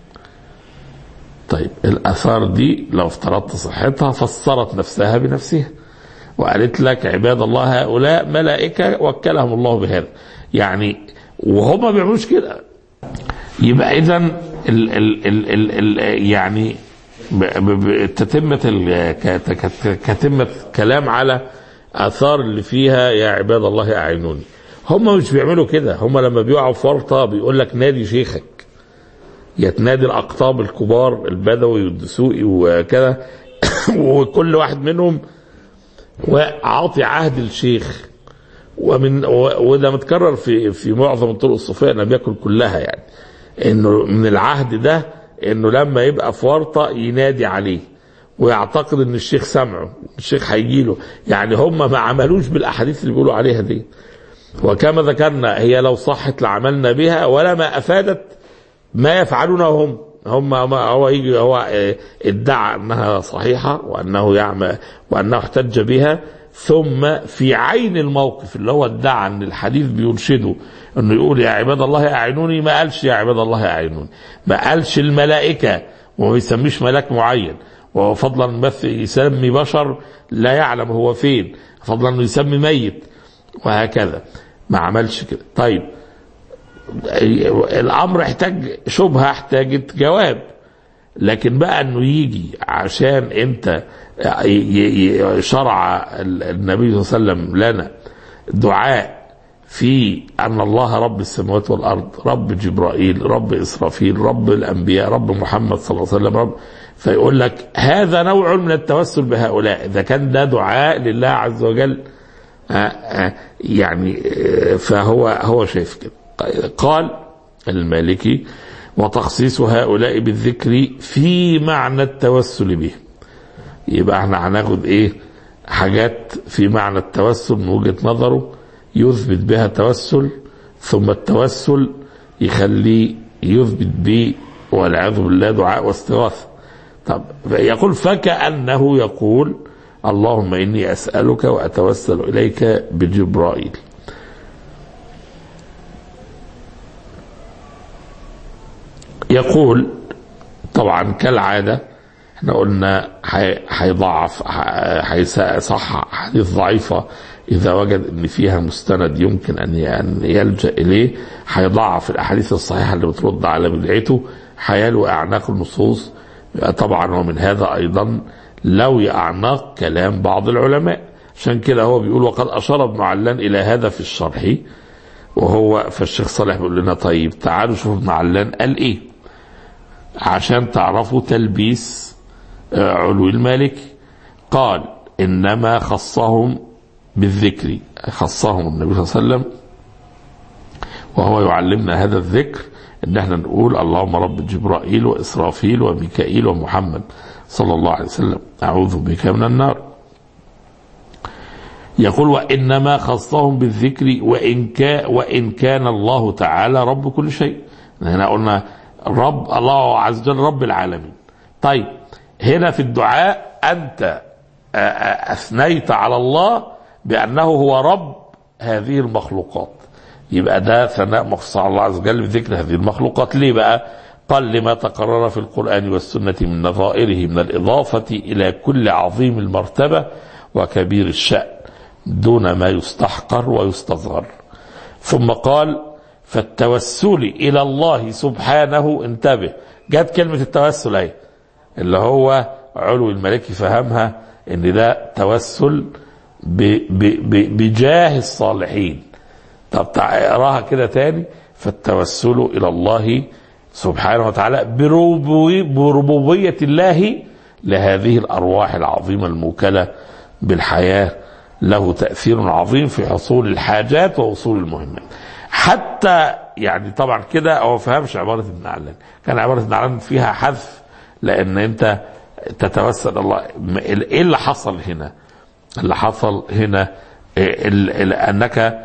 طيب الاثار دي لو افترضت صحتها فسرت نفسها بنفسها وقالت لك عباد الله هؤلاء ملائكه وكلهم الله بهذا يعني وهم ما بيعملوش كده يبقى اذا ال ال ال ال ال يعني ب- ب- ب- تتمة ال- ك- ك- كتمة كلام على آثار اللي فيها يا عباد الله أعينوني هم مش بيعملوا كده هم لما بيقعوا في ورطة بيقول لك نادي شيخك يتنادي الأقطاب الكبار البدوي والدسوقي وكذا وكل واحد منهم وعاطي عهد الشيخ ومن و- وده متكرر في في معظم الطرق الصوفيه لم يكن كلها يعني انه من العهد ده انه لما يبقى في ورطه ينادي عليه ويعتقد ان الشيخ سمعه الشيخ هيجي له يعني هم ما عملوش بالاحاديث اللي بيقولوا عليها دي وكما ذكرنا هي لو صحت لعملنا بها ولما افادت ما يفعلونه هم هم هم- هو يجي هو اه، ادعى انها صحيحه وانه يعمل وانه احتج بها ثم في عين الموقف اللي هو ادعى ان الحديث بيرشده انه يقول يا عباد الله اعينوني ما قالش يا عباد الله اعينوني ما قالش الملائكه وما بيسميش ملاك معين وهو فضلا بس يسمي بشر لا يعلم هو فين فضلا انه يسمي ميت وهكذا ما عملش كده طيب الامر احتاج شبهه احتاجت جواب لكن بقى انه يجي عشان انت ي- ي- شرع النبي صلى الله عليه وسلم لنا دعاء في ان الله رب السماوات والارض رب جبرائيل رب اسرافيل رب الانبياء رب محمد صلى الله عليه وسلم رب فيقول لك هذا نوع من التوسل بهؤلاء اذا كان ده دعاء لله عز وجل آه، آه، يعني آه، فهو هو شايف كده قال المالكي وتخصيص هؤلاء بالذكر في معنى التوسل به يبقى احنا هناخد ايه حاجات في معنى التوسل من وجهة نظره يثبت بها توسل ثم التوسل يخليه يثبت به والعياذ بالله دعاء واستغاثة طب يقول فكأنه يقول اللهم إني أسألك وأتوسل إليك بجبرائيل يقول طبعا كالعادة احنا قلنا حي- هيضعف ح- هيصح حديث ضعيفة إذا وجد أن فيها مستند يمكن أن ي- أن يلجأ إليه هيضعف الأحاديث الصحيحة اللي بترد على بدعته هيلو أعناق النصوص طبعا ومن هذا أيضا لوي أعناق كلام بعض العلماء عشان كده هو بيقول وقد أشار ابن علان إلى هذا في الشرح وهو فالشيخ صالح بيقول لنا طيب تعالوا شوفوا ابن علان قال ايه عشان تعرفوا تلبيس آه، علو المالك قال انما خصهم بالذكر خصهم النبي صلى الله عليه وسلم وهو يعلمنا هذا الذكر ان احنا نقول اللهم رب جبرائيل واسرافيل وميكائيل ومحمد صلى الله عليه وسلم اعوذ بك من النار يقول وانما خصهم بالذكر وان كان وان كان الله تعالى رب كل شيء هنا قلنا رب الله عز وجل رب العالمين طيب هنا في الدعاء انت آه، آه، اثنيت على الله بانه هو رب هذه المخلوقات يبقى ده ثناء مخصوص على الله عز وجل بذكر هذه المخلوقات ليه بقى قال لما تقرر في القرآن والسنة من نظائره من الإضافة إلى كل عظيم المرتبة وكبير الشأن دون ما يستحقر ويستصغر ثم قال فالتوسل إلى الله سبحانه انتبه جت كلمة التوسل اهي اللي هو علو الملك فهمها ان ده توسل ب ب ب بجاه الصالحين طب تعال اقراها كده تاني فالتوسل الى الله سبحانه وتعالى بربوبي- بربوبية الله لهذه الارواح العظيمة الموكلة بالحياة له تأثير عظيم في حصول الحاجات ووصول المهمات حتى يعني طبعا كده هو فهمش عبارة ابن علان كان عبارة ابن علان فيها حذف لان انت تتوسل الله ايه اللي حصل هنا اللي حصل هنا إيه ال- ال- انك آه،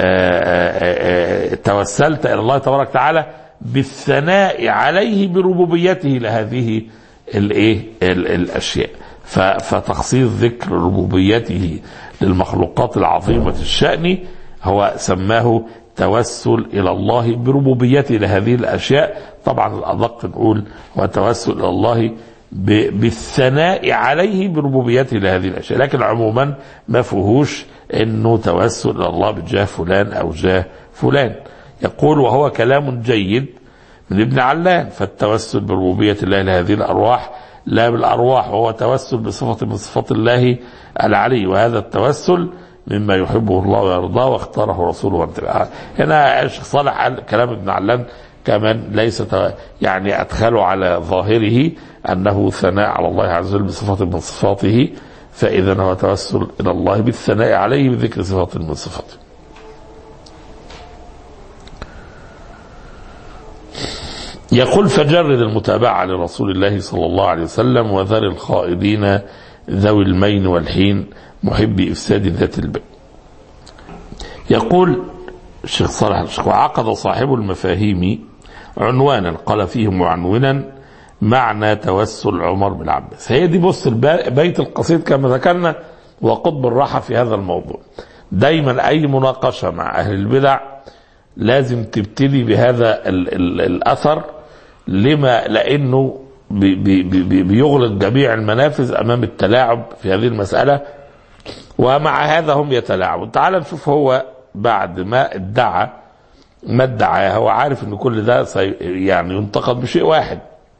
آه، آه، توسلت الى الله تبارك وتعالى بالثناء عليه بربوبيته لهذه الايه ال- الاشياء ف- فتخصيص ذكر ربوبيته للمخلوقات العظيمه الشان هو سماه توسل الى الله بربوبيته لهذه الاشياء طبعا الادق نقول هو توسل الى الله ب- بالثناء عليه بربوبيته لهذه الاشياء لكن عموما ما فيهوش انه توسل الى الله بجاه فلان او جاه فلان يقول وهو كلام جيد من ابن علان فالتوسل بربوبيه الله لهذه الارواح لا بالارواح وهو توسل بصفه من صفات الله العلي وهذا التوسل مما يحبه الله ويرضاه واختاره رسوله وانتبه هنا الشيخ صالح قال كلام ابن علان كمان ليس تو- يعني ادخله على ظاهره انه ثناء على الله عز وجل بصفه من صفاته فاذا هو توسل الى الله بالثناء عليه بذكر صفه من صفاته. يقول فجرد المتابعة لرسول الله صلى الله عليه وسلم وذر الخائضين ذوي المين والحين محبي إفساد ذات البين يقول الشيخ صالح الشيخ وعقد صاحب المفاهيم عنوانا قال فيه معنونا معنى توسل عمر بن عباس هي دي بص الب- بيت القصيد كما ذكرنا وقطب الراحة في هذا الموضوع دايما أي مناقشة مع أهل البدع لازم تبتدي بهذا ال ال الأثر لما لأنه بي بي بي بيغلق جميع المنافذ أمام التلاعب في هذه المسألة ومع هذا هم يتلاعبون تعال نشوف هو بعد ما ادعى ما ادعاه هو عارف ان كل ده سي يعني ينتقد بشيء واحد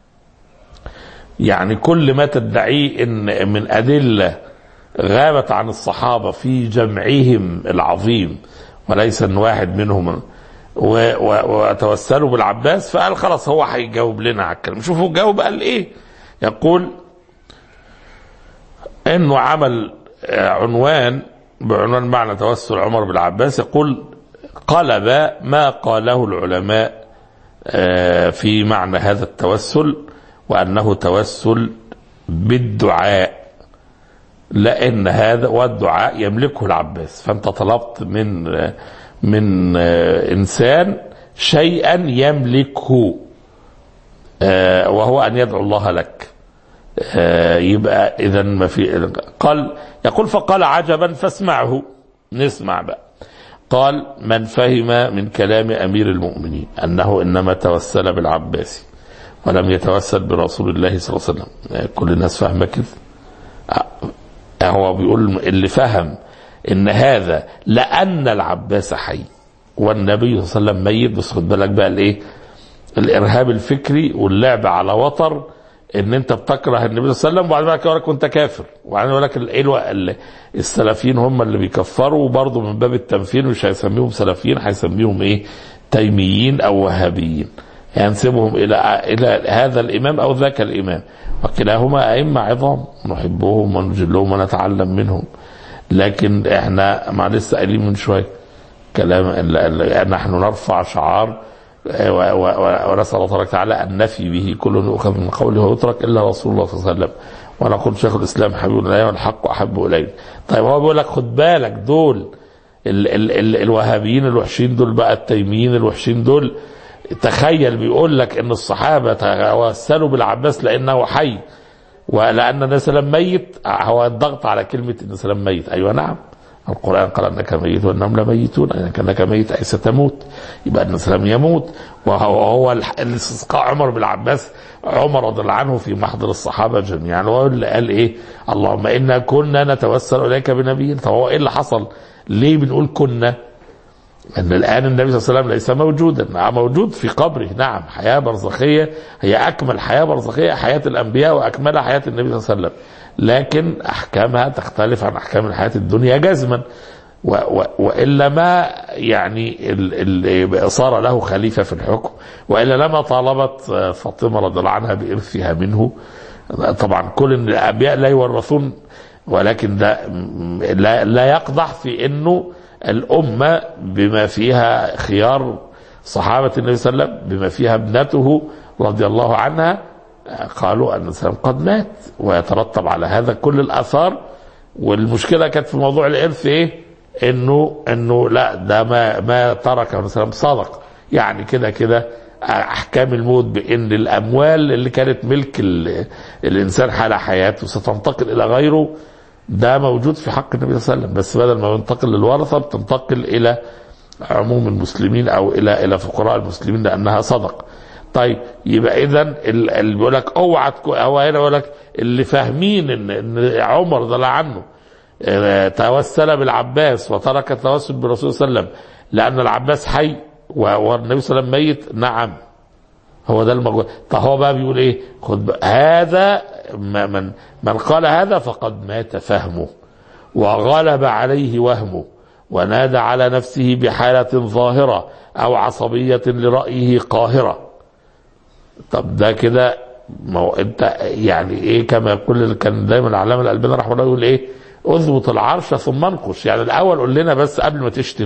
يعني كل ما تدعيه ان من ادله غابت عن الصحابه في جمعهم العظيم وليس ان واحد منهم و- و- وتوسلوا بالعباس فقال خلاص هو هيجاوب لنا على الكلام شوفوا جاوب قال ايه يقول انه عمل آه، عنوان بعنوان معنى توسل عمر بن العباس يقول قلب ما قاله العلماء آه، في معنى هذا التوسل وانه توسل بالدعاء لان هذا والدعاء يملكه العباس فانت طلبت من آه، من آه، انسان شيئا يملكه آه، وهو ان يدعو الله لك آه، يبقى اذا ما في قال يقول فقال عجبا فاسمعه نسمع بقى قال من فهم من كلام امير المؤمنين انه انما توسل بالعباس ولم يتوسل برسول الله صلى الله عليه وسلم آه، كل الناس فاهمه كده آه، هو بيقول اللي فهم ان هذا لان العباس حي والنبي صلى الله عليه وسلم ميت بس خد بالك بقى الايه الارهاب الفكري واللعب على وتر ان انت بتكره النبي صلى الله عليه وسلم وبعد كده يقول لك كنت كافر وبعدين يقول لك ايه الو- ال- السلفيين هم اللي بيكفروا وبرضه من باب التنفير مش هيسميهم سلفيين هيسميهم ايه تيميين او وهابيين ينسبهم الى الى هذا الامام او ذاك الامام وكلاهما ائمه عظام نحبهم ونجلهم ونتعلم منهم لكن احنا ما لسه قايلين من شويه كلام ال- ال- نحن نرفع شعار و- و- و- ونسال الله تبارك وتعالى ان نفي به كل يؤخذ من قوله ويترك الا رسول الله صلى الله عليه وسلم ونقول شيخ الاسلام حبيب الي والحق احب الي طيب هو بيقول لك خد بالك دول ال ال ال الوهابيين الوحشين دول بقى التيميين الوحشين دول تخيل بيقول لك ان الصحابه توسلوا بالعباس لانه حي ولان النبي صلى الله عليه وسلم ميت هو الضغط على كلمه ان النبي صلى الله عليه وسلم ميت ايوه نعم القرآن قال أنك ميت وأنهم لميتون أنك أنك ميت أي ستموت يبقى النبي صلى الله عليه وسلم يموت وهو هو الح- الاستسقاء عمر بن العباس عمر رضي الله عنه في محضر الصحابة جميعا وهو اللي قال إيه اللهم إنا كنا نتوسل إليك بنبي طب هو إيه اللي حصل ليه بنقول كنا ان الان النبي صلى الله عليه وسلم ليس موجودا نعم موجود في قبره نعم حياه برزخيه هي اكمل حياه برزخيه حياه الانبياء واكملها حياه النبي صلى الله عليه وسلم لكن احكامها تختلف عن احكام الحياه الدنيا جزما و و والا ما يعني ال ال صار له خليفه في الحكم والا لما طالبت فاطمه رضي الله عنها بارثها منه طبعا كل إن الانبياء لا يورثون ولكن ده لا, لا يقضح في انه الامه بما فيها خيار صحابه النبي صلى الله عليه وسلم بما فيها ابنته رضي الله عنها قالوا ان السلام قد مات ويترتب على هذا كل الاثار والمشكله كانت في موضوع الارث ايه؟ انه انه لا ده ما ما ترك السلام صدق يعني كده كده احكام الموت بان الاموال اللي كانت ملك ال- الانسان حال حياته ستنتقل الى غيره ده موجود في حق النبي صلى الله عليه وسلم بس بدل ما ينتقل للورثه بتنتقل الى عموم المسلمين او الى الى فقراء المسلمين لانها صدق طيب يبقى اذا اللي بيقول لك اوعى تكون هو هنا بيقول لك اللي فاهمين ان ان عمر رضي الله عنه آه، توسل بالعباس وترك التوسل بالرسول صلى الله عليه وسلم لان العباس حي و- والنبي صلى الله عليه وسلم ميت نعم هو ده الموجود طب هو بقى بيقول ايه خد بقى. هذا ما- من من قال هذا فقد مات فهمه وغلب عليه وهمه ونادى على نفسه بحالة ظاهرة أو عصبية لرأيه قاهرة طب ده كده ما هو انت يعني ايه كما يقول كان دايما العلامه الالباني رحمه الله يقول ايه اضبط العرش ثم انقش يعني الاول قول لنا بس قبل ما تشتم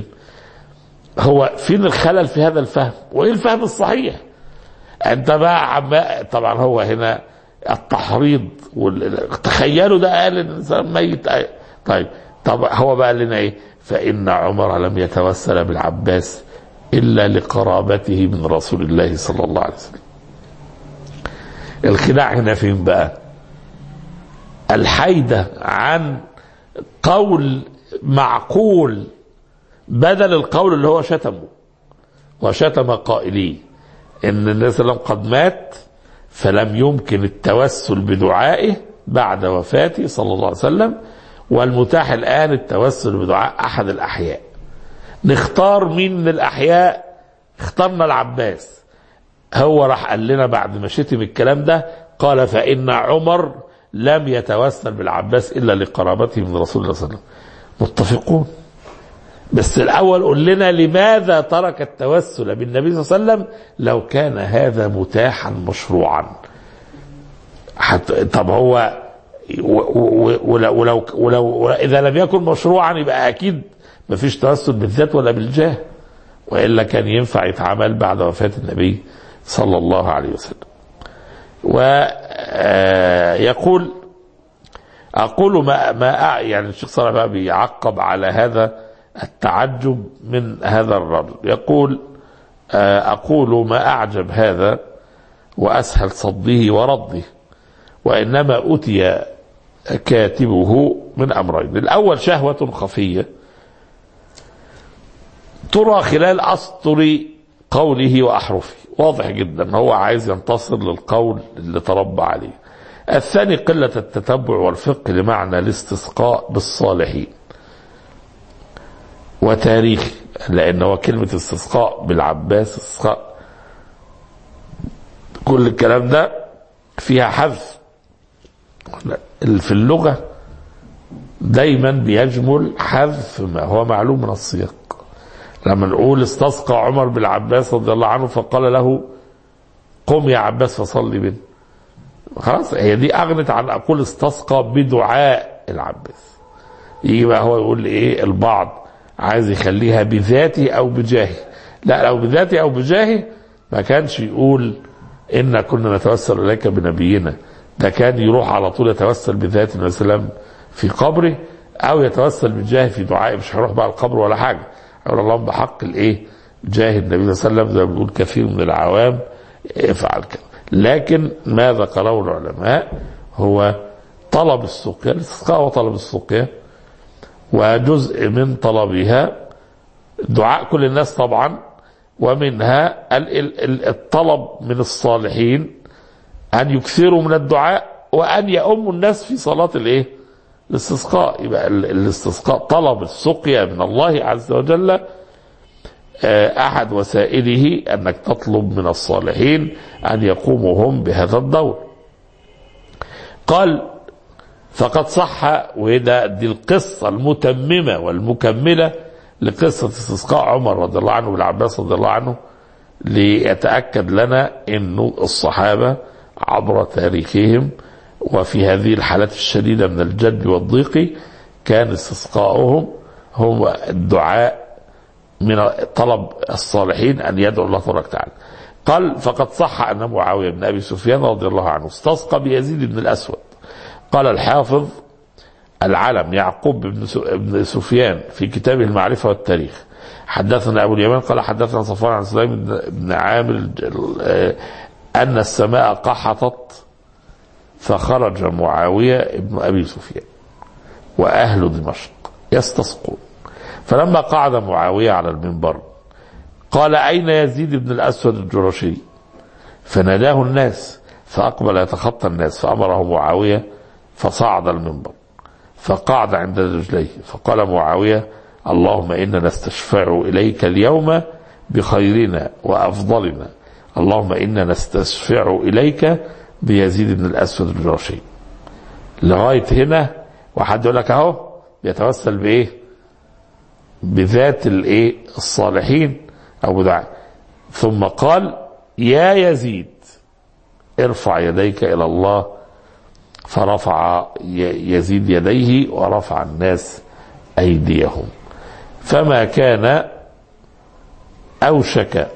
هو فين الخلل في هذا الفهم وايه الفهم الصحيح انت بقى عم طبعا هو هنا التحريض وال... تخيلوا ده قال ان الانسان ميت طيب طب هو بقى قال لنا ايه فإن عمر لم يتوسل بالعباس إلا لقرابته من رسول الله صلى الله عليه وسلم الخداع هنا فين بقى الحيدة عن قول معقول بدل القول اللي هو شتمه وشتم قائليه ان النبي صلى الله عليه وسلم قد مات فلم يمكن التوسل بدعائه بعد وفاته صلى الله عليه وسلم والمتاح الان التوسل بدعاء احد الاحياء نختار مين من الاحياء اخترنا العباس هو راح قال لنا بعد ما شتم الكلام ده قال فان عمر لم يتوسل بالعباس الا لقرابته من رسول الله صلى الله عليه وسلم متفقون بس الاول قول لنا لماذا ترك التوسل بالنبي صلى الله عليه وسلم لو كان هذا متاحا مشروعا حتى طب هو ولو, ولو, ولو اذا لم يكن مشروعا يبقى اكيد ما فيش توسل بالذات ولا بالجاه والا كان ينفع يتعمل بعد وفاه النبي صلى الله عليه وسلم ويقول اقول ما ما يعني الشيخ صالح بقى بيعقب على هذا التعجب من هذا الرجل يقول أقول ما أعجب هذا وأسهل صده ورده وإنما أتي كاتبه من أمرين الأول شهوة خفية ترى خلال أسطر قوله وأحرفه واضح جدا هو عايز ينتصر للقول اللي تربى عليه الثاني قلة التتبع والفقه لمعنى الاستسقاء بالصالحين وتاريخي لان هو كلمه استسقاء بالعباس استسقاء كل الكلام ده فيها حذف في اللغه دايما بيجمل حذف ما هو معلوم من السياق لما نقول استسقى عمر بالعباس رضي الله عنه فقال له قم يا عباس فصلي بنا خلاص هي دي اغنت عن اقول استسقى بدعاء العباس يجي بقى هو يقول ايه البعض عايز يخليها بذاته او بجاهه لا لو بذاته او بجاهه ما كانش يقول إنا كنا نتوسل إليك بنبينا ده كان يروح على طول يتوسل بذات النبي صلى الله عليه وسلم في قبره أو يتوسل بالجاه في دعائه مش هيروح بقى القبر ولا حاجة يقول اللهم بحق الإيه جاه النبي صلى الله عليه وسلم زي ما بيقول كثير من العوام افعل كده لكن ما ذكره العلماء هو طلب السقيا الاستسقاء وطلب السقيا وجزء من طلبها دعاء كل الناس طبعا ومنها الطلب من الصالحين ان يكثروا من الدعاء وان يؤموا الناس في صلاه الايه؟ الاستسقاء يبقى الاستسقاء طلب السقيا من الله عز وجل احد وسائله انك تطلب من الصالحين ان يقوموا هم بهذا الدور. قال فقد صح وده دي القصه المتممه والمكمله لقصة استسقاء عمر رضي الله عنه والعباس رضي الله عنه ليتأكد لنا أنه الصحابة عبر تاريخهم وفي هذه الحالات الشديدة من الجد والضيق كان استسقاؤهم هو الدعاء من طلب الصالحين أن يدعوا الله تبارك وتعالى قال فقد صح أن معاوية بن أبي سفيان رضي الله عنه استسقى بيزيد بن الأسود قال الحافظ العلم يعقوب بن سفيان في كتابه المعرفة والتاريخ حدثنا أبو اليمان قال حدثنا صفوان عن سليم بن عامر أن السماء قحطت فخرج معاوية بن أبي سفيان وأهل دمشق يستسقون فلما قعد معاوية على المنبر قال أين يزيد بن الأسود الجرشي فناداه الناس فأقبل يتخطى الناس فأمره معاوية فصعد المنبر فقعد عند رجليه فقال معاوية اللهم إنا نستشفع إليك اليوم بخيرنا وأفضلنا اللهم إنا نستشفع إليك بيزيد بن الأسود الجرشي لغاية هنا وحد يقول لك أهو بيتوسل بإيه بذات الإيه الصالحين أو بدعاء ثم قال يا يزيد ارفع يديك إلى الله فرفع يزيد يديه ورفع الناس ايديهم فما كان اوشك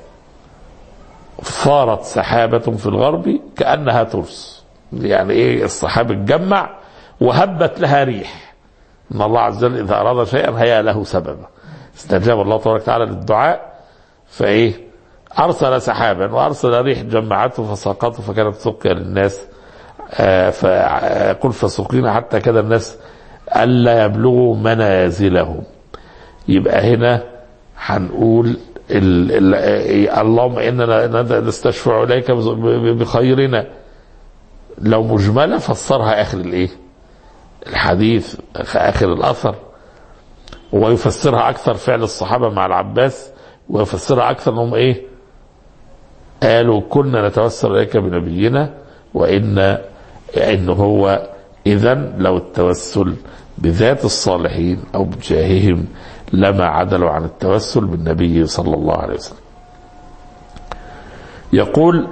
صارت سحابة في الغرب كأنها ترس يعني ايه السحاب اتجمع وهبت لها ريح ان الله عز وجل اذا اراد شيئا هيا له سببا استجاب الله تبارك وتعالى للدعاء فايه ارسل سحابا وارسل ريح جمعته فساقته فكانت سقيا للناس آه، فقل فسقينا حتى كده الناس الا يبلغوا منازلهم يبقى هنا هنقول ال ال آه، اللهم اننا نستشفع اليك بخيرنا لو مجمله فسرها اخر الايه؟ الحديث اخر الاثر ويفسرها اكثر فعل الصحابه مع العباس ويفسرها اكثر انهم ايه؟ قالوا كنا نتوسل اليك بنبينا وان ان هو اذا لو التوسل بذات الصالحين او بجاههم لما عدلوا عن التوسل بالنبي صلى الله عليه وسلم. يقول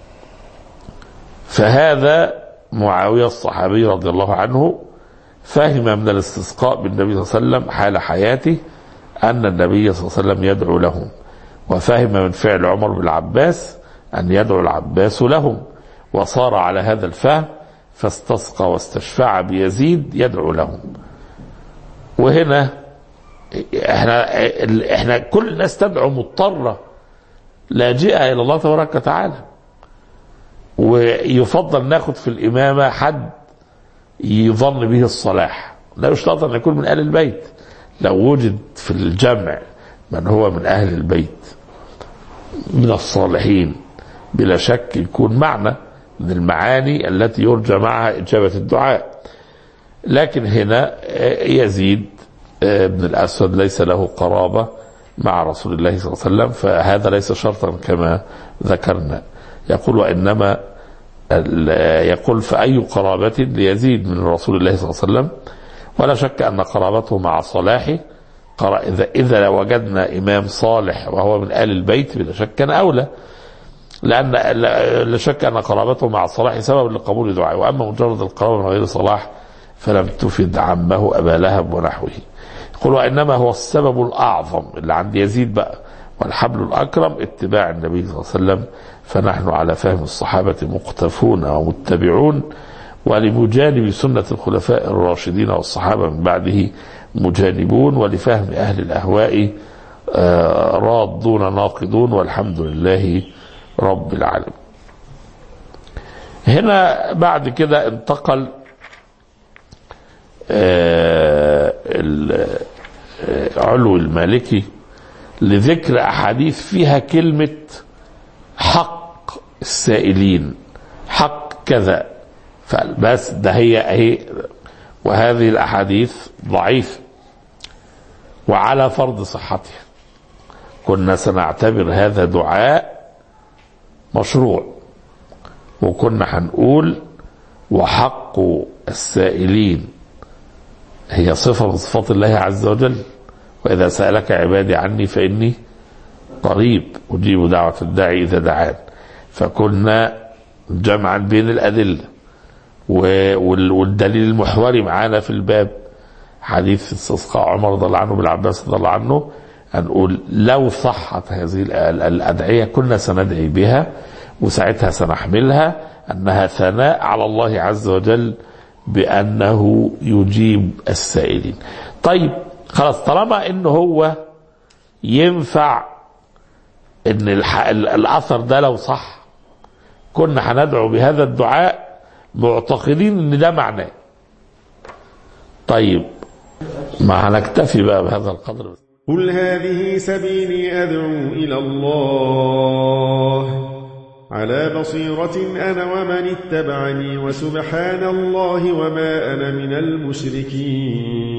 فهذا معاويه الصحابي رضي الله عنه فهم من الاستسقاء بالنبي صلى الله عليه وسلم حال حياته ان النبي صلى الله عليه وسلم يدعو لهم وفهم من فعل عمر بن العباس ان يدعو العباس لهم وصار على هذا الفهم فاستسقى واستشفع بيزيد يدعو لهم وهنا احنا احنا كل الناس تدعو مضطره لاجئه الى الله تبارك وتعالى ويفضل ناخد في الامامه حد يظن به الصلاح لا يشترط ان يكون من اهل البيت لو وجد في الجمع من هو من اهل البيت من الصالحين بلا شك يكون معنى من المعاني التي يرجى معها إجابة الدعاء لكن هنا يزيد بن الأسود ليس له قرابة مع رسول الله صلى الله عليه وسلم فهذا ليس شرطا كما ذكرنا يقول وإنما يقول فأي قرابة ليزيد من رسول الله صلى الله عليه وسلم ولا شك أن قرابته مع صلاحه إذا إذا وجدنا إمام صالح وهو من آل البيت بلا شك كان أولى لأن لا شك أن قرابته مع صلاح سبب لقبول دعائه وأما مجرد القرابة من غير صلاح فلم تفد عمه أبا لهب ونحوه يقول وإنما هو السبب الأعظم اللي عند يزيد بقى والحبل الأكرم اتباع النبي صلى الله عليه وسلم فنحن على فهم الصحابة مقتفون ومتبعون ولمجانب سنة الخلفاء الراشدين والصحابة من بعده مجانبون ولفهم أهل الأهواء رادون ناقضون والحمد لله رب العالمين هنا بعد كده انتقل علو المالكي لذكر احاديث فيها كلمه حق السائلين حق كذا بس ده هي اهي وهذه الاحاديث ضعيفه وعلى فرض صحتها كنا سنعتبر هذا دعاء مشروع وكنا هنقول وحق السائلين هي صفة من صفات الله عز وجل وإذا سألك عبادي عني فإني قريب أجيب دعوة الداعي إذا دعان فكنا جمعا بين الأدلة والدليل المحوري معانا في الباب حديث استسقاء عمر رضي الله عنه بالعباس رضي الله عنه هنقول لو صحت هذه الأدعية كنا سندعي بها وساعتها سنحملها أنها ثناء على الله عز وجل بأنه يجيب السائلين طيب خلاص طالما أنه هو ينفع أن الأثر ده لو صح كنا هندعو بهذا الدعاء معتقدين أن ده معناه طيب ما هنكتفي بقى بهذا القدر قل هذه سبيلي أدعو إلى الله على بصيرة أنا ومن اتبعني وسبحان الله وما أنا من المشركين